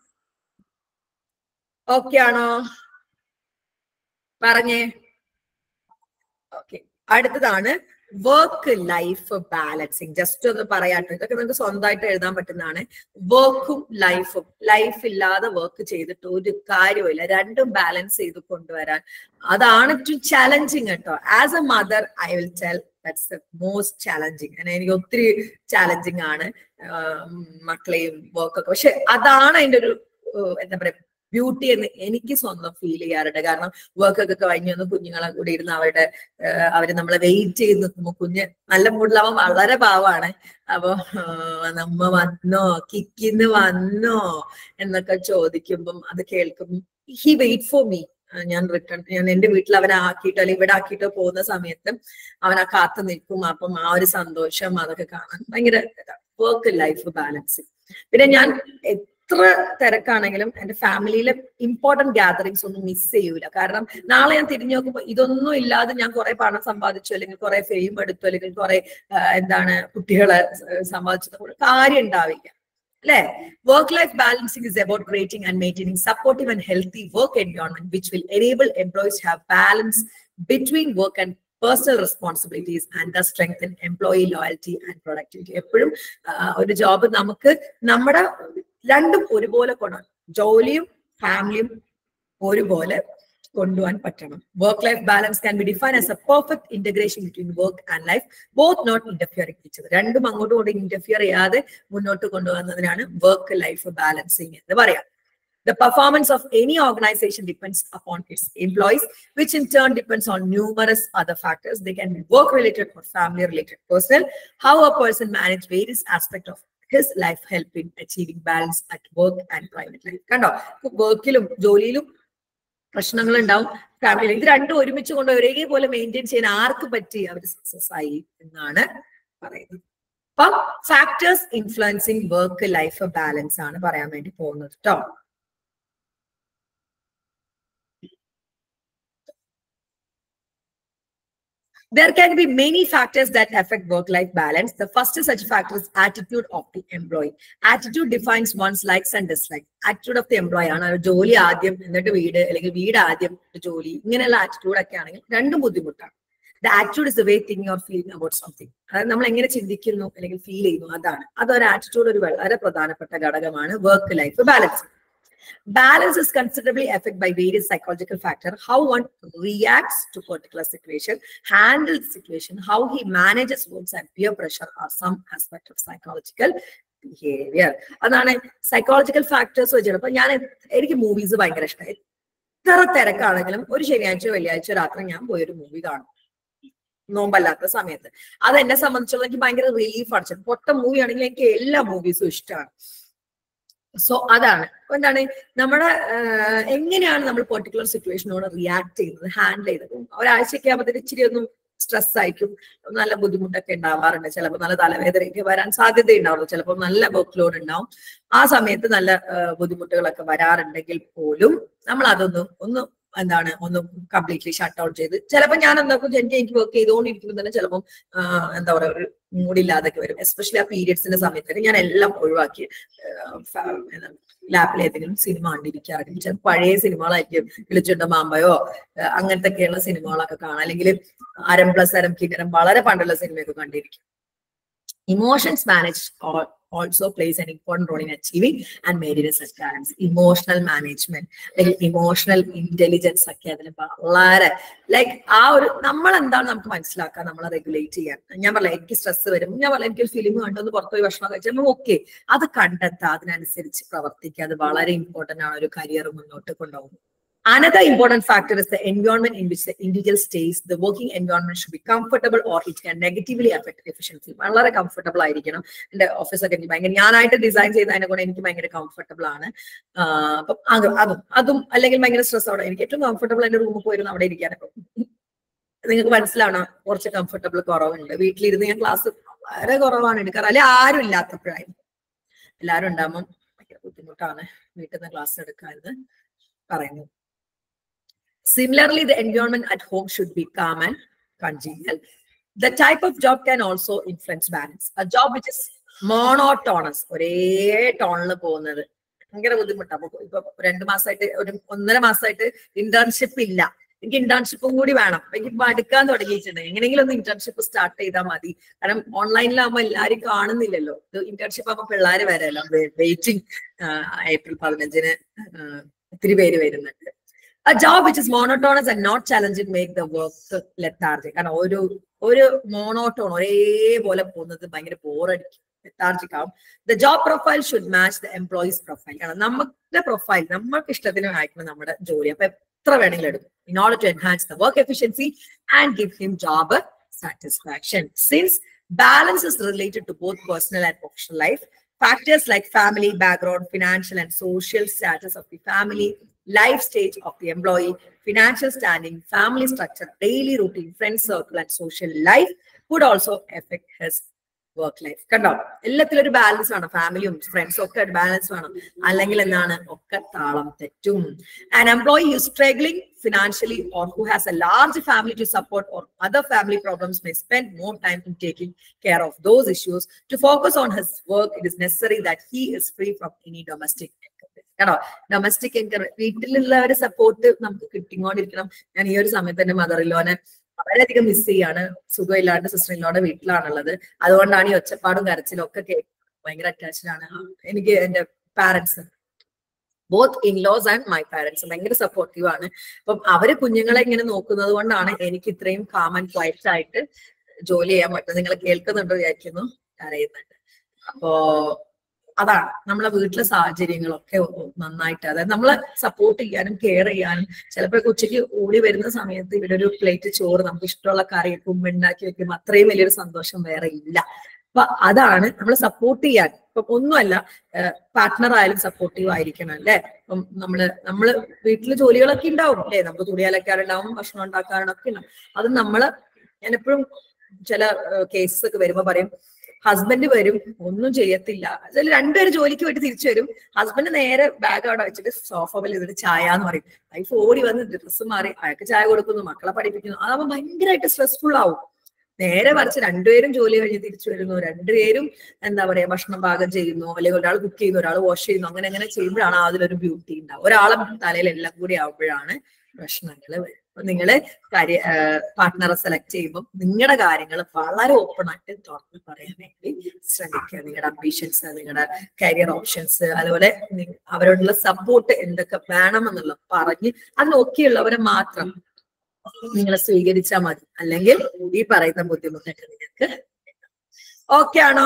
ഓക്കെ ആണോ പറഞ്ഞേ ഓക്കെ അടുത്തതാണ് വർക്ക് ലൈഫ് ബാലൻസിങ് ജസ്റ്റ് ഒന്ന് പറയാട്ടോ ഇതൊക്കെ നമുക്ക് സ്വന്തമായിട്ട് എഴുതാൻ പറ്റുന്നതാണ് വർക്കും ലൈഫും ലൈഫ് ഇല്ലാതെ വർക്ക് ചെയ്തിട്ട് ഒരു കാര്യമില്ല രണ്ടും ബാലൻസ് ചെയ്ത് കൊണ്ടുവരാൻ അതാണ് ഏറ്റവും ചലഞ്ചിങ് കേട്ടോ as a mother I will tell that's the most challenging എനിക്ക് ഒത്തിരി ചാലഞ്ചിങ് ആണ് ആഹ് മക്കളെയും വർക്കൊക്കെ പക്ഷെ അതാണ് അതിന്റെ ഒരു ഏഹ് എന്താ പറയാ ബ്യൂട്ടി എന്ന് എനിക്ക് സ്വന്തം ഫീൽ ചെയ്യാറുണ്ട് കാരണം വർക്കൊക്കെ കഴിഞ്ഞ് വന്ന് കുഞ്ഞുങ്ങളെ കൂടി ഇരുന്ന് അവരുടെ ഏഹ് അവര് നമ്മളെ വെയിറ്റ് ചെയ്ത് നിൽക്കുമ്പോൾ കുഞ്ഞ് നല്ല മൂഡിലാവാൻ വളരെ പാവാണ് അപ്പൊ ആഹ് നമ്മ വന്നോ കിക്കിന്ന് വന്നോ എന്നൊക്കെ ചോദിക്കുമ്പം അത് കേൾക്കുമ്പോൾ ഹി വെയിറ്റ് ഫോർ മീ ഞാൻ റിട്ടേൺ ഞാൻ എന്റെ വീട്ടിൽ അവനെ ആക്കിയിട്ടോ അല്ലെങ്കിൽ ഇവിടെ ആക്കിയിട്ടോ പോകുന്ന സമയത്ത് അവൻ ആ കാത്തു നിൽക്കും അപ്പം ആ ഒരു സന്തോഷം അതൊക്കെ കാണാൻ ഭയങ്കര വർക്ക് ലൈഫ് ബാലൻസ് പിന്നെ ഞാൻ എത്ര തിരക്കാണെങ്കിലും എന്റെ ഫാമിലിയിലെ ഇമ്പോർട്ടന്റ് ഗ്യാതറിങ്സ് ഒന്നും മിസ് ചെയ്യൂല കാരണം നാളെ ഞാൻ തിരിഞ്ഞു നോക്കുമ്പോൾ ഇതൊന്നും ഇല്ലാതെ ഞാൻ കുറെ പണം സമ്പാദിച്ചു അല്ലെങ്കിൽ കുറെ ഫെയിം എടുത്തു അല്ലെങ്കിൽ കുറെ എന്താണ് കുട്ടികളെ സ- സമ്പാദിച്ചത് കൊണ്ട് കാര്യം ഉണ്ടാവില്ല അല്ലെ work life balancing is about creating and maintaining supportive and healthy work environment which will enable employees have balance between work and personal responsibilities and the strengthen employee loyalty and productivity എപ്പോഴും ഒരു job നമുക്ക് നമ്മുടെ രണ്ടും ഒരുപോലെ കൊണ്ടുപോകണം ജോലിയും ഫാമിലിയും ഒരുപോലെ കൊണ്ടുപോകാൻ പറ്റണം work life balance can be define as a perfect integration between work and life both not interfering teacher രണ്ടും അങ്ങോട്ടും ഇങ്ങോട്ടും ഇന്റർഫിയർ ചെയ്യാതെ മുന്നോട്ട് കൊണ്ടുപോകുന്നതിനാണ് വർക്ക് ലൈഫ് ബാലൻസിങ് എന്ന് പറയാം The performance of any organization depends upon its employees, which in turn depends on numerous other factors. They can be work related or family related, personal. How a person manages various aspects of his life help in achieving balance at work and private life. കണ്ടോ വർക്കിലും ജോലിയിലും പ്രശ്നങ്ങൾ ഉണ്ടാവും ഫാമിലിയിൽ ഇത് രണ്ടും ഒരുമിച്ച് കൊണ്ട് ഒരേപോലെ മെയിൻറ്റെയിൻ ചെയ്യാൻ ആർക്ക് പറ്റി അവർ സക്സസ് ആയി എന്നാണ് പറയുന്നത് അപ്പം factors influencing work life balance ആണ് പറയാൻ വേണ്ടി പോകുന്നത് കേട്ടോ There can be many factors that affect work-life balance. The first such factor is attitude of the employee. Attitude defines one's likes and dislikes. Attitude of the employee ആണ് ഒരു ജോലി ആദ്യം എന്നിട്ട് വീട് അല്ലെങ്കിൽ വീട് ആദ്യം എന്നിട്ട് ജോലി ഇങ്ങനെയുള്ള ആറ്റിറ്റ്യൂഡ് ഒക്കെ ആണെങ്കിൽ രണ്ടും ബുദ്ധിമുട്ടാണ് the attitude is the way thinking or feeling about something അതായത് നമ്മൾ എങ്ങനെ ചിന്തിക്കുന്നു അല്ലെങ്കിൽ ഫീൽ ചെയ്യുന്നു അതാണ് അതൊരു ആറ്റിറ്റ്യൂഡ് ഒരു വളരെ പ്രധാനപ്പെട്ട ഘടകമാണ് work life balance Balance is considerably affected by various psychological factors. How one reacts to particular situation, handles the situation, how he manages works and peer pressure are some aspect of psychological behavior. അതാണ് psychological factors വെച്ചിട്ട് അപ്പൊ ഞാൻ എനിക്ക് movies ഭയങ്കര ഇഷ്ടമായി എത്ര തിരക്കാണെങ്കിലും ഒരു ശനിയാഴ്ച വെള്ളിയാഴ്ച രാത്രി ഞാൻ പോയൊരു മൂവി കാണും നോമ്പല്ലാത്ത സമയത്ത് അത് എന്നെ സംബന്ധിച്ചുള്ള എനിക്ക് ഭയങ്കര റിലീഫ് ആണ് പൊട്ട മൂവി ആണെങ്കിൽ എനിക്ക് എല്ലാ മൂവീസും ഇഷ്ടമാണ് സോ അതാണ് അപ്പൊ എന്താണ് നമ്മുടെ ആഹ്, എങ്ങനെയാണ് നമ്മൾ പെർട്ടിക്കുലർ സിറ്റുവേഷനോട് റിയാക്ട് ചെയ്യുന്നത് ഹാൻഡിൽ ചെയ്യുന്നത് ഒരാഴ്ചയൊക്കെ ആകുമ്പോഴത്തേക്ക് ഇച്ചിരി ഒന്നും സ്ട്രെസ് ആയിരിക്കും നല്ല ബുദ്ധിമുട്ടൊക്കെ ഉണ്ടാവാറുണ്ട് ചിലപ്പോൾ നല്ല തലവേദനയൊക്കെ വരാൻ സാധ്യത ഉണ്ടാവുള്ളൂ ചിലപ്പോൾ നല്ല വർക്ക് ലോഡ് ഉണ്ടാവും ആ സമയത്ത് നല്ല ആഹ്, ബുദ്ധിമുട്ടുകളൊക്കെ വരാറുണ്ടെങ്കിൽ പോലും നമ്മൾ അതൊന്നും ഒന്ന് എന്താണ് ഒന്ന് കംപ്ലീറ്റ്ലി ഷട്ട് ഔട്ട് ചെയ്ത് ചിലപ്പോൾ ഞാൻ എന്താക്കും എനിക്ക് എനിക്ക് വർക്ക് ചെയ്തുകൊണ്ടിരിക്കുമ്പോൾ തന്നെ ചിലപ്പം ആഹ്, എന്താ പറയുക ഒരു മൂഡില്ലാതൊക്കെ വരും എസ്പെഷ്യലി ആ പീരിയഡ്സിന്റെ സമയത്തൊക്കെ ഞാൻ എല്ലാം ഒഴിവാക്കി ലാപ്പിൽ ഏതെങ്കിലും സിനിമ കണ്ടിരിക്കാറുണ്ട് ചില പഴയ സിനിമകളായിരിക്കും കിളിച്ചുണ്ട മാമ്പയോ ഏഹ് അങ്ങനത്തെയൊക്കെയുള്ള സിനിമകളൊക്കെ കാണാം അല്ലെങ്കിൽ അരം പ്ലസ് അരം കിന്നരം വളരെ പണ്ടുള്ള സിനിമയൊക്കെ കണ്ടിരിക്കും emotions manage also plays an important role in achieving and maintaining such balance emotional management അല്ലെങ്കിൽ ഇമോഷണൽ ഇന്റലിജൻസ് ഒക്കെ അതിന് വളരെ ലൈക്ക് ആ ഒരു നമ്മൾ എന്താണ് നമുക്ക് മനസ്സിലാക്കാൻ നമ്മളെ റെഗുലേറ്റ് ചെയ്യാൻ ഞാൻ പറയാം എനിക്ക് സ്ട്രെസ് വരും ഞാൻ പറയാം എനിക്ക് ഒരു ഫിലിം കണ്ടൊന്ന് പുറത്തു പോയി ഭക്ഷണം കഴിച്ചാൽ ഓക്കെ അത് കണ്ടെത്തുക അതിനനുസരിച്ച് പ്രവർത്തിക്കുക അത് വളരെ ഇമ്പോർട്ടന്റ് ആണ് ഒരു കരിയർ മുന്നോട്ട് കൊണ്ടുപോകുന്നത് Another important factor is the environment in which the individual stays. The working environment should be comfortable or it can negatively affect efficiency. വളരെ കംഫർട്ടബിൾ ആയിരിക്കണം എന്റെ ഓഫീസൊക്കെ എനിക്ക് ഭയങ്കര ഞാനായിട്ട് ഡിസൈൻ ചെയ്തതിനെ കൊണ്ട് എനിക്ക് ഭയങ്കര കംഫർട്ടബിൾ ആണ് ആഹ് അപ്പം അത് അതും അതും അല്ലെങ്കിൽ ഭയങ്കര സ്ട്രെസ് അവിടെ എനിക്ക് ഏറ്റവും കംഫർട്ടബിൾ എന്റെ റൂമിൽ പോയിരുന്നു അവിടെ ഇരിക്കാനൊക്കെ നിങ്ങൾക്ക് മനസ്സിലാവണം കുറച്ച് കംഫർട്ടബിൾ കുറവുണ്ട് വീട്ടിലിരുന്ന് ഞാൻ ക്ലാസ് വളരെ കുറവാണ് എടുക്കാറ് അല്ലെ ആരും ഇല്ലാത്തപ്പോഴായിരുന്നു എല്ലാവരും ഉണ്ടാകുമ്പോൾ ഭയങ്കര ബുദ്ധിമുട്ടാണ് വീട്ടിൽ നിന്ന് ക്ലാസ് എടുക്കാമെന്ന് പറയുന്നത് Similarly, the environment at home should be calm and congenial. The type of job can also influence balance. A job which is monotonous, ഒരേ ടോണിൽ പോകുന്നത് ഭയങ്കര ബുദ്ധിമുട്ടാണ് അപ്പൊ ഇപ്പൊ രണ്ടു മാസമായിട്ട് ഒരു ഒന്നര മാസമായിട്ട് ഇന്റേൺഷിപ്പ് ഇല്ല എനിക്ക് ഇന്റേൺഷിപ്പും കൂടി വേണം അപ്പൊ എനിക്ക് മടുക്കാൻ തുടങ്ങിയിട്ടുണ്ട് എങ്ങനെയെങ്കിലും ഒന്ന് ഇന്റേൺഷിപ്പ് സ്റ്റാർട്ട് ചെയ്താൽ മതി കാരണം ഓൺലൈനിലാകുമ്പോൾ എല്ലാരും കാണുന്നില്ലല്ലോ ഇത് ഇന്റേൺഷിപ്പ് ആകുമ്പോൾ പിള്ളേർ വരാമല്ലോ വെയിറ്റിംഗ് ഏപ്രിൽ പതിനഞ്ചിന് ആഹ് ഒത്തിരി പേര് വരുന്നുണ്ട് a job which is monotonous and not challenging make the work lethargic കാരണം ഒരു ഒരു മോണോട്ടോൺ ഒരേപോലെ പോകുന്നത് ഭയങ്കര ബോറടിക്കും lethargic ആവും the job profile should match the employee's profile കാരണം നമ്മുടെ പ്രൊഫൈൽ നമ്മൾക്ക് ഇഷ്ടത്തിന് ആയിരിക്കണം നമ്മുടെ ജോലി അപ്പൊ എത്ര വേണമെങ്കിലും എടുക്കും in order to enhance the work efficiency and give him job satisfaction since balance is related to both personal and professional life factors like family background financial and social status of the family life stage of the employee, financial standing, family structure, daily routine, friend circle, and social life would also affect his work life കണ്ടോ എല്ലാത്തിലും ഒരു balance വേണം ഫാമിലിയും ഫ്രണ്ട്സും ഒക്കെ ഒരു balance വേണം അല്ലെങ്കിൽ എന്താണ് ഒക്കെ താളം തെറ്റും an employee who is struggling financially or who has a large family to support or other family problems may spend more time in taking care of those issues to focus on his work it is necessary that he is free from any domestic കേട്ടോ domestic എൻകർ വീട്ടിലുള്ളവരെ support നമുക്ക് കിട്ടിക്കൊണ്ടിരിക്കണം ഞാൻ ഈ ഒരു സമയത്ത് എന്റെ മദർ ഇല്ലോനെ വളരെയധികം മിസ് ചെയ്യാണ് സുഖമില്ലാണ്ട് സിസ്റ്റർ ഇല്ലോടെ വീട്ടിലാണുള്ളത് അതുകൊണ്ടാണ് ഈ ഒച്ചപ്പാടും കരച്ചിലും ഒക്കെ കേൾക്കുന്നത് ഭയങ്കര അറ്റാച്ച്ഡ് ആണ് എനിക്ക് എന്റെ parents both in laws and my parents ഭയങ്കര സപ്പോർട്ടീവ് ആണ് അപ്പം അവര് കുഞ്ഞുങ്ങളെ ഇങ്ങനെ നോക്കുന്നത് കൊണ്ടാണ് എനിക്ക് ഇത്രയും കാം ആൻഡ് ക്വയറ്റ് ആയിട്ട് ജോലി ചെയ്യാൻ പറ്റുന്നത് നിങ്ങൾ കേൾക്കുന്നുണ്ടോ വിചാരിക്കുന്നു അറിയുന്നുണ്ട് അപ്പോ അതാണ് നമ്മളെ വീട്ടിലെ സാഹചര്യങ്ങളൊക്കെ നന്നായിട്ട് അതായത് നമ്മളെ സപ്പോർട്ട് ചെയ്യാനും കെയർ ചെയ്യാനും ചിലപ്പോൾ ഉച്ചയ്ക്ക് ഓടി വരുന്ന സമയത്ത് ഇവിടെ ഒരു പ്ലേറ്റ് ചോറ് നമുക്ക് ഇഷ്ടമുള്ള കറിയൊക്കെ ഉമ്മ ഉണ്ടാക്കി വെക്കുമ്പോൾ അത്രയും വലിയൊരു സന്തോഷം വേറെ ഇല്ല അപ്പൊ അതാണ് നമ്മളെ സപ്പോർട്ട് ചെയ്യാൻ ഇപ്പൊ ഒന്നുമല്ല പാർട്ട്ണർ ആയാലും സപ്പോർട്ടീവ് ആയിരിക്കണം അല്ലെ ഇപ്പം നമ്മള് നമ്മള് വീട്ടില് ജോലികളൊക്കെ ഉണ്ടാവും അല്ലെ നമുക്ക് തുണി അലക്കാറുണ്ടാവും ഭക്ഷണം ഉണ്ടാക്കാറുണ്ടൊക്കെ ഉണ്ടാവും അത് നമ്മള് ഞാൻ എപ്പോഴും ചില കേസസ് ഒക്കെ വരുമ്പോ പറയും ഹസ്ബൻഡ് വരും ഒന്നും ചെയ്യത്തില്ല അതിൽ രണ്ടുപേരും ജോലിക്ക് വേണ്ടി തിരിച്ചു വരും ഹസ്ബൻഡ് നേരെ ബാഗ് അവിടെ വെച്ചിട്ട് സോഫ മേൽ ഇരുന്നിട്ട് ചായ എന്ന് പറയും വൈഫ് ഓടി വന്ന് ഡ്രസ്സ് മാറി അയാൾക്ക് ചായ കൊടുക്കുന്നു മക്കളെ പഠിപ്പിക്കുന്നു അതാവുമ്പോൾ ഭയങ്കരമായിട്ട് സ്ട്രെസ്ഫുൾ ആവും നേരെ മറിച്ച് രണ്ടുപേരും ജോലി കഴിഞ്ഞ് തിരിച്ചു വരുന്നു രണ്ടുപേരും എന്താ പറയാ ഭക്ഷണം പാകം ചെയ്യുന്നു അല്ലെങ്കിൽ ഒരാൾ കുക്ക് ചെയ്യുന്നു ഒരാൾ വാഷ് ചെയ്യുന്നു അങ്ങനെ അങ്ങനെ ചെയ്യുമ്പോഴാണ് അതിലൊരു ബ്യൂട്ടി ഉണ്ടാവും ഒരാളെ തലയിൽ എല്ലാം കൂടി ആവുമ്പോഴാണ് പ്രശ്നങ്ങൾ വരും അപ്പൊ നിങ്ങള് കാര്യ പാർട്ട്ണറെ സെലക്ട് ചെയ്യുമ്പോൾ നിങ്ങളുടെ കാര്യങ്ങൾ വളരെ ഓപ്പൺ ആയിട്ട് തുറന്ന് പറയാൻ വേണ്ടി ശ്രമിക്കുക നിങ്ങളുടെ അംബീഷൻസ് നിങ്ങളുടെ കരിയർ ഓപ്ഷൻസ് അതുപോലെ അവരോടുള്ള സപ്പോർട്ട് എന്തൊക്കെ വേണമെന്നുള്ളത് പറഞ്ഞ് അതിനൊക്കെയുള്ളവരെ മാത്രം നിങ്ങൾ സ്വീകരിച്ചാൽ മതി അല്ലെങ്കിൽ ഈ പറയുന്ന ബുദ്ധിമുട്ടൊക്കെ നിങ്ങൾക്ക് ഓക്കെ ആണോ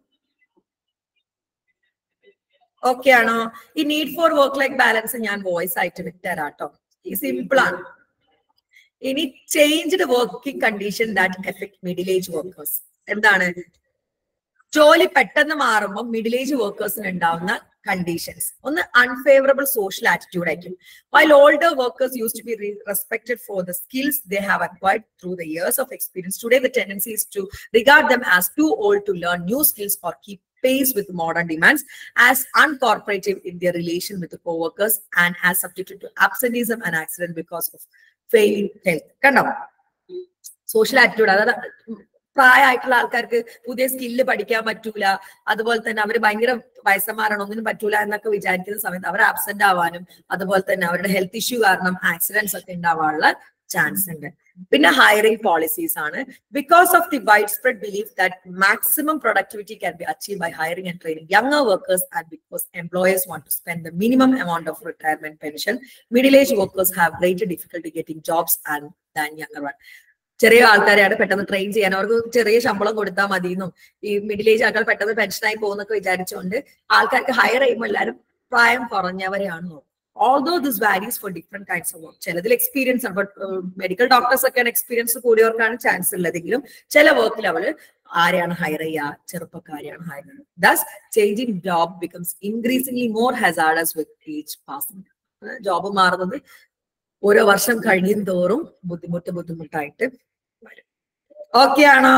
ഓക്കെ ആണോ ഈ need for work life balance ഞാൻ വോയിസ് ആയിട്ട് വിട്ടുതരാട്ടോ ഈ സിമ്പിൾ ആണ് ഇനി changed working condition that effect middle age workers എന്താണ് ജോലി പെട്ടെന്ന് മാറുമ്പോൾ മിഡിൽ ഏജ് വർക്കേഴ്സിന് ഉണ്ടാവുന്ന കണ്ടീഷൻസ് ഒന്ന് അൺഫേവറബിൾ സോഷ്യൽ ആറ്റിറ്റ്യൂഡ് ആയിരിക്കും while older workers use to be respected for the skills they have acquired through the years of experience today the tendency is to regard them as too old to learn new skills or keep pace with modern demands, as uncooperative in their relation with the co-workers, and as subjected to absenteeism and accident because of failing health. കണ്ടോ social attitude അതായത് പ്രായമായിട്ടുള്ള ആൾക്കാർക്ക് പുതിയ skill പഠിക്കാൻ പറ്റൂല അതുപോലെ തന്നെ അവർ ഭയങ്കര വയസ്സന്മാരാണ് ഒന്നിനും പറ്റൂല എന്നൊക്കെ വിചാരിക്കുന്ന സമയത്ത് അവർ ആബ്സെന്റ് ആവാനും അതുപോലെ തന്നെ അവരുടെ ഹെൽത്ത് ഇഷ്യൂ കാരണം ആക്സിഡൻസ് ഒക്കെ ഉണ്ടാവാനുള്ള ചാൻസ് ഉണ്ട് പിന്നെ ഹയറിംഗ് പോളിസീസ് ആണ് because of the wide spread belief that maximum productivity can be achieve by hiring and training younger workers and because employers want to spend the minimum amount of retirement pension middle age workers have greater difficulty getting jobs and than younger one ചെറിയ ആൾക്കാരെയാണ് പെട്ടെന്ന് train ചെയ്യാൻ അവർക്ക് ചെറിയ ശമ്പളം കൊടുത്താൽ മതി എന്നും ഈ മിഡിൽ ഏജ് ആൾക്കാർ പെട്ടെന്ന് പെൻഷനായി പോകുന്നൊക്കെ വിചാരിച്ചുകൊണ്ട് ആൾക്കാർക്ക് ഹയർ ചെയ്യുമ്പോൾ എല്ലാവരും പ്രായം കുറഞ്ഞവരെയാണ് നോക്കും although this varies for different kinds of work ചിലതിൽ എക്സ്പീരിയൻസ് ആണ് ബട്ട് മെഡിക്കൽ ഡോക്ടേഴ്സ് ഒക്കെയാണ് എക്സ്പീരിയൻസ് കൂടിയവർക്കാണ് ചാൻസ് ഉള്ളതെങ്കിലും ചില വർക്കിൽ അവള് ആരെയാണ് ഹയർ ചെയ്യുക ചെറുപ്പക്കാരെയാണ് ഹയർ ചെയ്യുന്നത് thus changing job becomes increasingly more hazardous with age passing job മാറുന്നത് ഓരോ വർഷം കഴിയും തോറും ബുദ്ധിമുട്ട് ബുദ്ധിമുട്ടായിട്ട് വരും ഓക്കെ ആണോ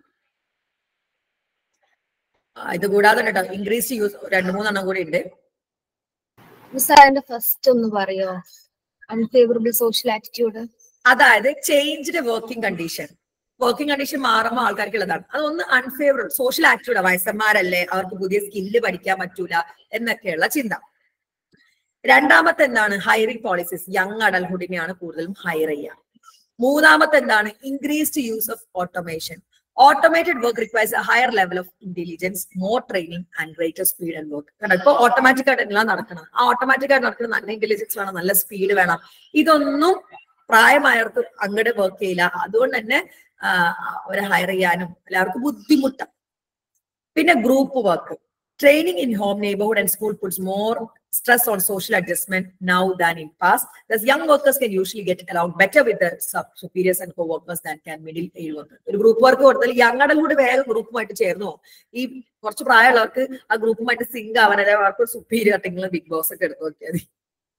ആ, ഇത് കൂടാതെ കേട്ടോ ഇൻക്രീസ് യൂസ് രണ്ട് മൂന്നെണ്ണം കൂടി ഉണ്ട്
മിസ് അതിന്റെ ഫസ്റ്റ് ഒന്ന് പറയോ അൺഫേവറബിൾ സോഷ്യൽ ആറ്റിറ്റ്യൂഡ്
അതായത് changed working condition working condition മാറുമ്പോൾ ആൾക്കാർക്ക് ഉള്ളതാണ് അതൊന്ന് അൺഫേവറബിൾ സോഷ്യൽ ആറ്റിറ്റ്യൂഡ് വയസ്സന്മാരല്ലേ അവർക്ക് പുതിയ സ്കില്ല് പഠിക്കാൻ പറ്റൂല എന്നൊക്കെയുള്ള ചിന്ത രണ്ടാമത്തെ എന്താണ് ഹയറിംഗ് പോളിസീസ് യങ് അഡൽഹുഡിനെയാണ് കൂടുതലും ഹയർ ചെയ്യുക മൂന്നാമത്തെ എന്താണ് increased use of automation automated work requires a higher level of intelligence more training and greater speed and work കാരണം ഇപ്പൊ ഓട്ടോമാറ്റിക് ആയിട്ട് എല്ലാം നടക്കണം ആ ഓട്ടോമാറ്റിക് ആയിട്ട് നടക്കുന്ന നല്ല ഇന്റലിജൻസ് വേണം നല്ല സ്പീഡ് വേണം ഇതൊന്നും പ്രായമായവർക്ക് അങ്ങോട്ട് വർക്ക് ചെയ്യില്ല അതുകൊണ്ട് തന്നെ ആ, അവരെ ഹയർ ചെയ്യാനും എല്ലാവർക്കും ബുദ്ധിമുട്ടാണ് പിന്നെ group work training in home neighbourhood and school puts more stress on social adjustment now than in past. Thus, young workers can usually get along better with the sub- superiors and co-workers than can middle age workers. ഒരു group work കൊടുത്താൽ young adult കൂടി വേഗം ഗ്രൂപ്പുമായിട്ട് ചേർന്നു പോകും. ഈ കുറച്ച് പ്രായമുള്ളവർക്ക് ആ ഗ്രൂപ്പുമായിട്ട് zinc ആവാൻ അല്ലെങ്കിൽ അവർക്ക് സുപ്പീരിയർ ആയിട്ടെങ്കിലും ബിഗ് ബോസ് ഒക്കെ എടുത്ത് നോക്കിയാൽ മതി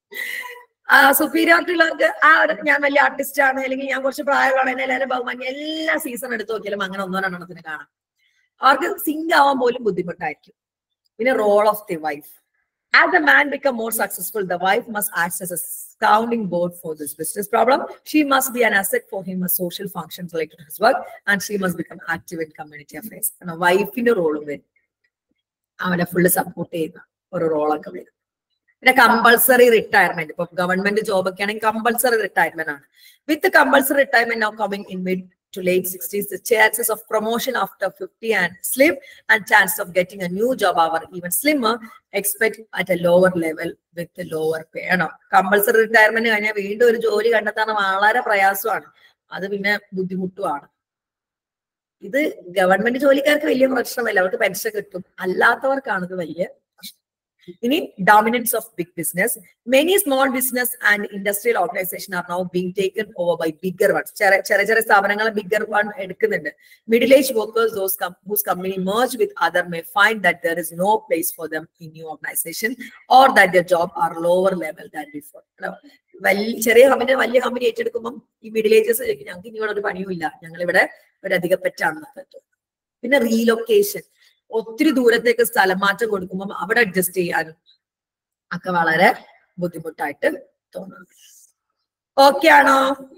ആ സുപ്പീരിയോറിറ്റി ഉള്ളവർക്ക് ആ ഒരു ഞാൻ വലിയ ആർട്ടിസ്റ്റ് ആണ് അല്ലെങ്കിൽ ഞാൻ കുറച്ച് പ്രായമാണ് എന്നെ എല്ലാവരും ബഹുമാനി എല്ലാ സീസൺ എടുത്ത് നോക്കിയാലും അങ്ങനെ ഒന്നോ രണ്ടെണ്ണത്തിന് കാണാം അവർക്ക് സിങ്ക് ആവാൻ പോലും ബുദ്ധിമുട്ടായിരിക്കും പിന്നെ role of the wife As the man become more successful, the wife must act as a sounding board for this business problem. She must be an asset for him as social functions related to his work, and she must become active in community affairs. കാരണം വൈഫിന്റെ റോളും വരും അവനെ full support ചെയ്യുന്ന ഒരു റോളൊക്കെ വരും പിന്നെ കമ്പൾസറി റിട്ടയർമെന്റ് ഇപ്പൊ ഗവൺമെന്റ് ജോബ് ഒക്കെ ആണെങ്കിൽ കമ്പൾസറി റിട്ടയർമെന്റ് ആണ് with compulsory retirement now coming in mid to late 60s, the chances of promotion after 50 and slim and chance of getting a new job are even slimmer, expect at a lower level with the lower pay. ആണോ compulsory retirement കഴിഞ്ഞാൽ വീണ്ടും ഒരു ജോലി കണ്ടെത്താൻ വളരെ പ്രയാസമാണ് അത് പിന്നെ ബുദ്ധിമുട്ടുമാണ് ഇത് ഗവൺമെന്റ് ജോലിക്കാർക്ക് വലിയ പ്രശ്നമല്ല അവർക്ക് പെൻഷൻ കിട്ടും അല്ലാത്തവർക്കാണ് ഇത് വലിയ പ്രശ്നം ഇനി dominance of big business many small business and industrial organization are now being taken over by bigger ones ചെറിയ ചെറിയ ചെറിയ സ്ഥാപനങ്ങൾ ബിഗർ വൺ എടുക്കുന്നുണ്ട് middle age workers those whose company merge with other may find that there is no place for them in new organization or that their job are lower level than before വലിയ ചെറിയ company വലിയ company ഏറ്റെടുക്കുമ്പോൾ ഈ middle ages ഞങ്ങൾക്ക് ഇനി ഇവിടെ ഒരു പണിയും ഇല്ല ഞങ്ങൾ ഇവിടെ ഒരു അധികപ്പറ്റാണെന്നൊക്കെ തോന്നും പിന്നെ റീലൊക്കേഷൻ ഒത്തിരി ദൂരത്തേക്ക് സ്ഥലം മാറ്റം കൊടുക്കുമ്പോൾ അവിടെ അഡ്ജസ്റ്റ് ചെയ്യാനും ഒക്കെ വളരെ ബുദ്ധിമുട്ടായിട്ട് തോന്നുന്നു ഓക്കെ ആണോ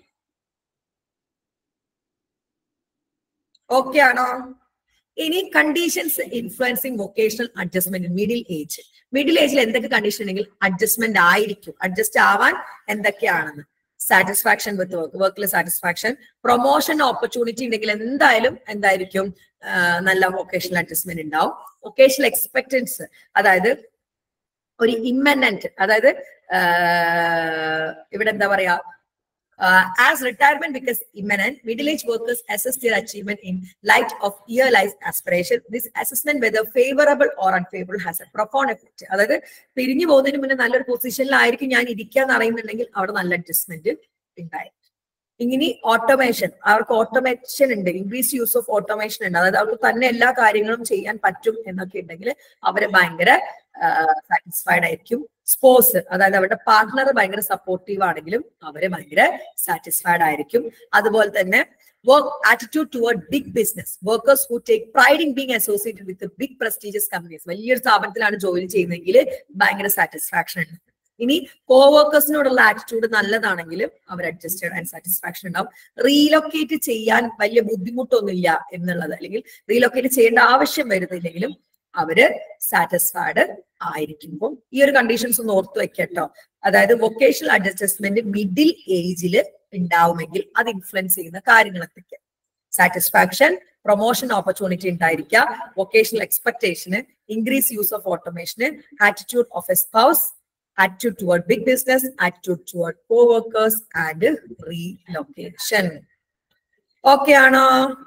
ഓക്കെ ആണോ ഇനി conditions influencing vocational adjustment middle age middle ഏജിൽ എന്തൊക്കെ കണ്ടീഷൻ ഉണ്ടെങ്കിൽ അഡ്ജസ്റ്റ്മെന്റ് ആയിരിക്കും അഡ്ജസ്റ്റ് ആവാൻ എന്തൊക്കെയാണെന്ന് സാറ്റിസ്ഫാക്ഷൻ വിത്ത് വർക്ക് വർക്കിൽ സാറ്റിസ്ഫാക്ഷൻ പ്രൊമോഷൻ ഓപ്പർച്യൂണിറ്റി ഉണ്ടെങ്കിൽ എന്തായാലും എന്തായിരിക്കും ആ, നല്ല വൊക്കേഷണൽ അഡ്ജസ്റ്റ്മെന്റ് ഉണ്ടാവും വൊക്കേഷണൽ എക്സ്പെക്ടൻസ് അതായത് ഒരു ഇമ്മനന്റ് അതായത് ആ, ഇവിടെ എന്താ പറയാ as retirement becomes imminent middle age workers assess their achievement in light of their life aspiration this assessment whether favourable or unfavourable has a profound effect അതായത് പിരിഞ്ഞു പോകുന്നതിന് മുന്നേ നല്ലൊരു പൊസിഷനിലായിരിക്കും ഞാൻ ഇരിക്കാന്ന് അറിയുന്നുണ്ടെങ്കിൽ അവിടെ നല്ല അഡ്ജസ്റ്റ്മെന്റ് ഉണ്ടായി ഇങ്ങനെ ഓട്ടോമേഷൻ അവർക്ക് ഓട്ടോമേഷൻ ഉണ്ട് ഇൻക്രീസ് യൂസ് ഓഫ് ഓട്ടോമേഷൻ ഉണ്ട് അതായത് അവർക്ക് തന്നെ എല്ലാ കാര്യങ്ങളും ചെയ്യാൻ പറ്റും എന്നൊക്കെ ഉണ്ടെങ്കിൽ അവര് ഭയങ്കര സാറ്റിസ്ഫൈഡ് ആയിരിക്കും സ്പോർട്സ് അതായത് അവരുടെ പാർട്ട്ണർ ഭയങ്കര സപ്പോർട്ടീവ് ആണെങ്കിലും അവര് ഭയങ്കര സാറ്റിസ്ഫൈഡ് ആയിരിക്കും അതുപോലെ തന്നെ work attitude toward big business workers who take pride in being associated with big prestigious companies വലിയൊരു സ്ഥാപനത്തിലാണ് ജോലി ചെയ്യുന്നതെങ്കിൽ ഭയങ്കര സാറ്റിസ്ഫാക്ഷൻ ഉണ്ട് ഇനി കോവർക്കേഴ്സിനോടുള്ള ആറ്റിറ്റ്യൂഡ് നല്ലതാണെങ്കിലും അവർ അഡ്ജസ്റ്റഡ് ആൻഡ് സാറ്റിസ്ഫാക്ഷൻ ഉണ്ടാവും റീലൊക്കേറ്റ് ചെയ്യാൻ വലിയ ബുദ്ധിമുട്ടൊന്നുമില്ല എന്നുള്ളത് അല്ലെങ്കിൽ റീലൊക്കേറ്റ് ചെയ്യേണ്ട ആവശ്യം വരുന്നില്ലെങ്കിലും അവര് സാറ്റിസ്ഫൈഡ് ആയിരിക്കുമ്പോൾ ഈ ഒരു കണ്ടീഷൻസ് ഒന്ന് ഓർത്ത് വെക്കട്ടോ അതായത് വൊക്കേഷണൽ അഡ്ജസ്റ്റ്മെന്റ് മിഡിൽ ഏജിൽ ഉണ്ടാവുമെങ്കിൽ അത് ഇൻഫ്ലുവൻസ് ചെയ്യുന്ന കാര്യങ്ങളൊക്കെ സാറ്റിസ്ഫാക്ഷൻ പ്രൊമോഷൻ ഓപ്പർച്യൂണിറ്റി ഉണ്ടായിരിക്കുക വൊക്കേഷണൽ എക്സ്പെക്ടേഷന് ഇൻക്രീസ് യൂസ് ഓഫ് ഓട്ടോമേഷന് attitude of a spouse attitude toward big business, attitude toward co-workers, and relocation. Okay, ആണോ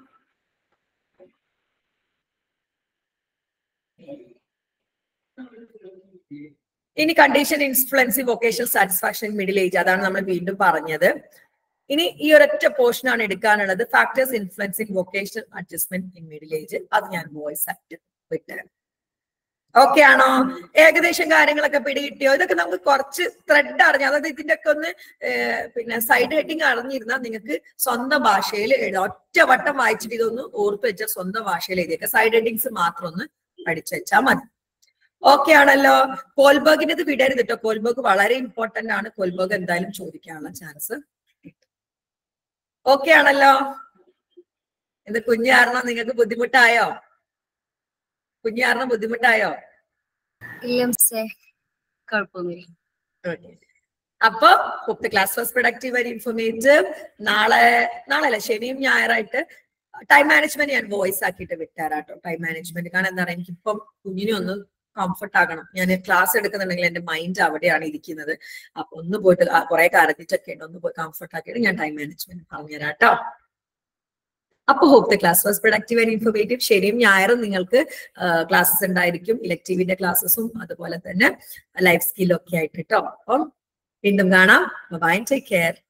ഇനി condition influencing vocational satisfaction middle age അതാണ് നമ്മൾ വീണ്ടും പറഞ്ഞത് ഇനി ഈ ഒരൊറ്റ പോർഷൻ ആണ് എടുക്കാനുള്ളത് factors influencing vocational adjustment in middle age അത് ഞാൻ വോയിസ് ആയിട്ട് വിട്ടുതരാം ഓക്കെ ആണോ ഏകദേശം കാര്യങ്ങളൊക്കെ പിടികിട്ടിയോ ഇതൊക്കെ നമുക്ക് കുറച്ച് ത്രെഡ് അറിഞ്ഞു അതായത് ഇതിന്റെ ഒക്കെ ഒന്ന് ഏർ പിന്നെ സൈഡ് ഹെഡിങ് അറിഞ്ഞിരുന്നാൽ നിങ്ങൾക്ക് സ്വന്തം ഭാഷയിൽ എഴുതാം ഒറ്റ വട്ടം വായിച്ചിട്ട് ഇതൊന്ന് ഓർത്ത് വെച്ചാൽ സ്വന്തം ഭാഷയിൽ എഴുതിയേക്കാം സൈഡ് ഹെഡിങ്സ് മാത്രം ഒന്ന് പഠിച്ചു വെച്ചാൽ മതി ഓക്കെ ആണല്ലോ കോൽബർഗിന് ഇത് വിടരുത് കേട്ടോ കോൽബർഗ് വളരെ ഇമ്പോർട്ടന്റ് ആണ് കോൽബർഗ് എന്തായാലും ചോദിക്കാനുള്ള ചാൻസ് ഓക്കെ ആണല്ലോ ഇത് കുഞ്ഞു കാരണം നിങ്ങൾക്ക് ബുദ്ധിമുട്ടായോ കുഞ്ഞു കാരണം ബുദ്ധിമുട്ടായോ
ഇല്ല മിസ്സേ കുഴപ്പമൊന്നുമില്ല
Okay. അപ്പൊ fifth class first productive very informative നാളെ നാളെ അല്ല ശനിയും ഞായറായിട്ട് ടൈം മാനേജ്മെന്റ് ഞാൻ വോയിസ് ആക്കിയിട്ട് വിട്ടുതരാട്ടോ ടൈം മാനേജ്മെന്റ് കാരണം എന്താ പറയുക എനിക്കിപ്പം കുഞ്ഞിനെ ഒന്ന് കംഫർട്ട് ആകണം ഞാൻ ക്ലാസ് എടുക്കുന്നുണ്ടെങ്കിൽ എന്റെ മൈൻഡ് അവിടെയാണ് ഇരിക്കുന്നത് അപ്പൊ ഒന്ന് പോയിട്ട് ആ കുറെ കരഞ്ഞിട്ടൊക്കെ ഉണ്ട് ഒന്ന് പോയി കംഫർട്ട് ആക്കിയിട്ട് ഞാൻ ടൈം മാനേജ്മെന്റ് പറഞ്ഞുതരാം കേട്ടോ അപ്പൊ hope the class was productive and informative ശരിയും ഞായറും നിങ്ങൾക്ക് ക്ലാസ്സസ് ഉണ്ടായിരിക്കും ഇലക്ടീവിന്റെ ക്ലാസ്സസും അതുപോലെ തന്നെ ലൈഫ് സ്കില്ലും ഒക്കെ ആയിട്ട് കേട്ടോ അപ്പം വീണ്ടും കാണാം ബൈ ടേക്ക് കെയർ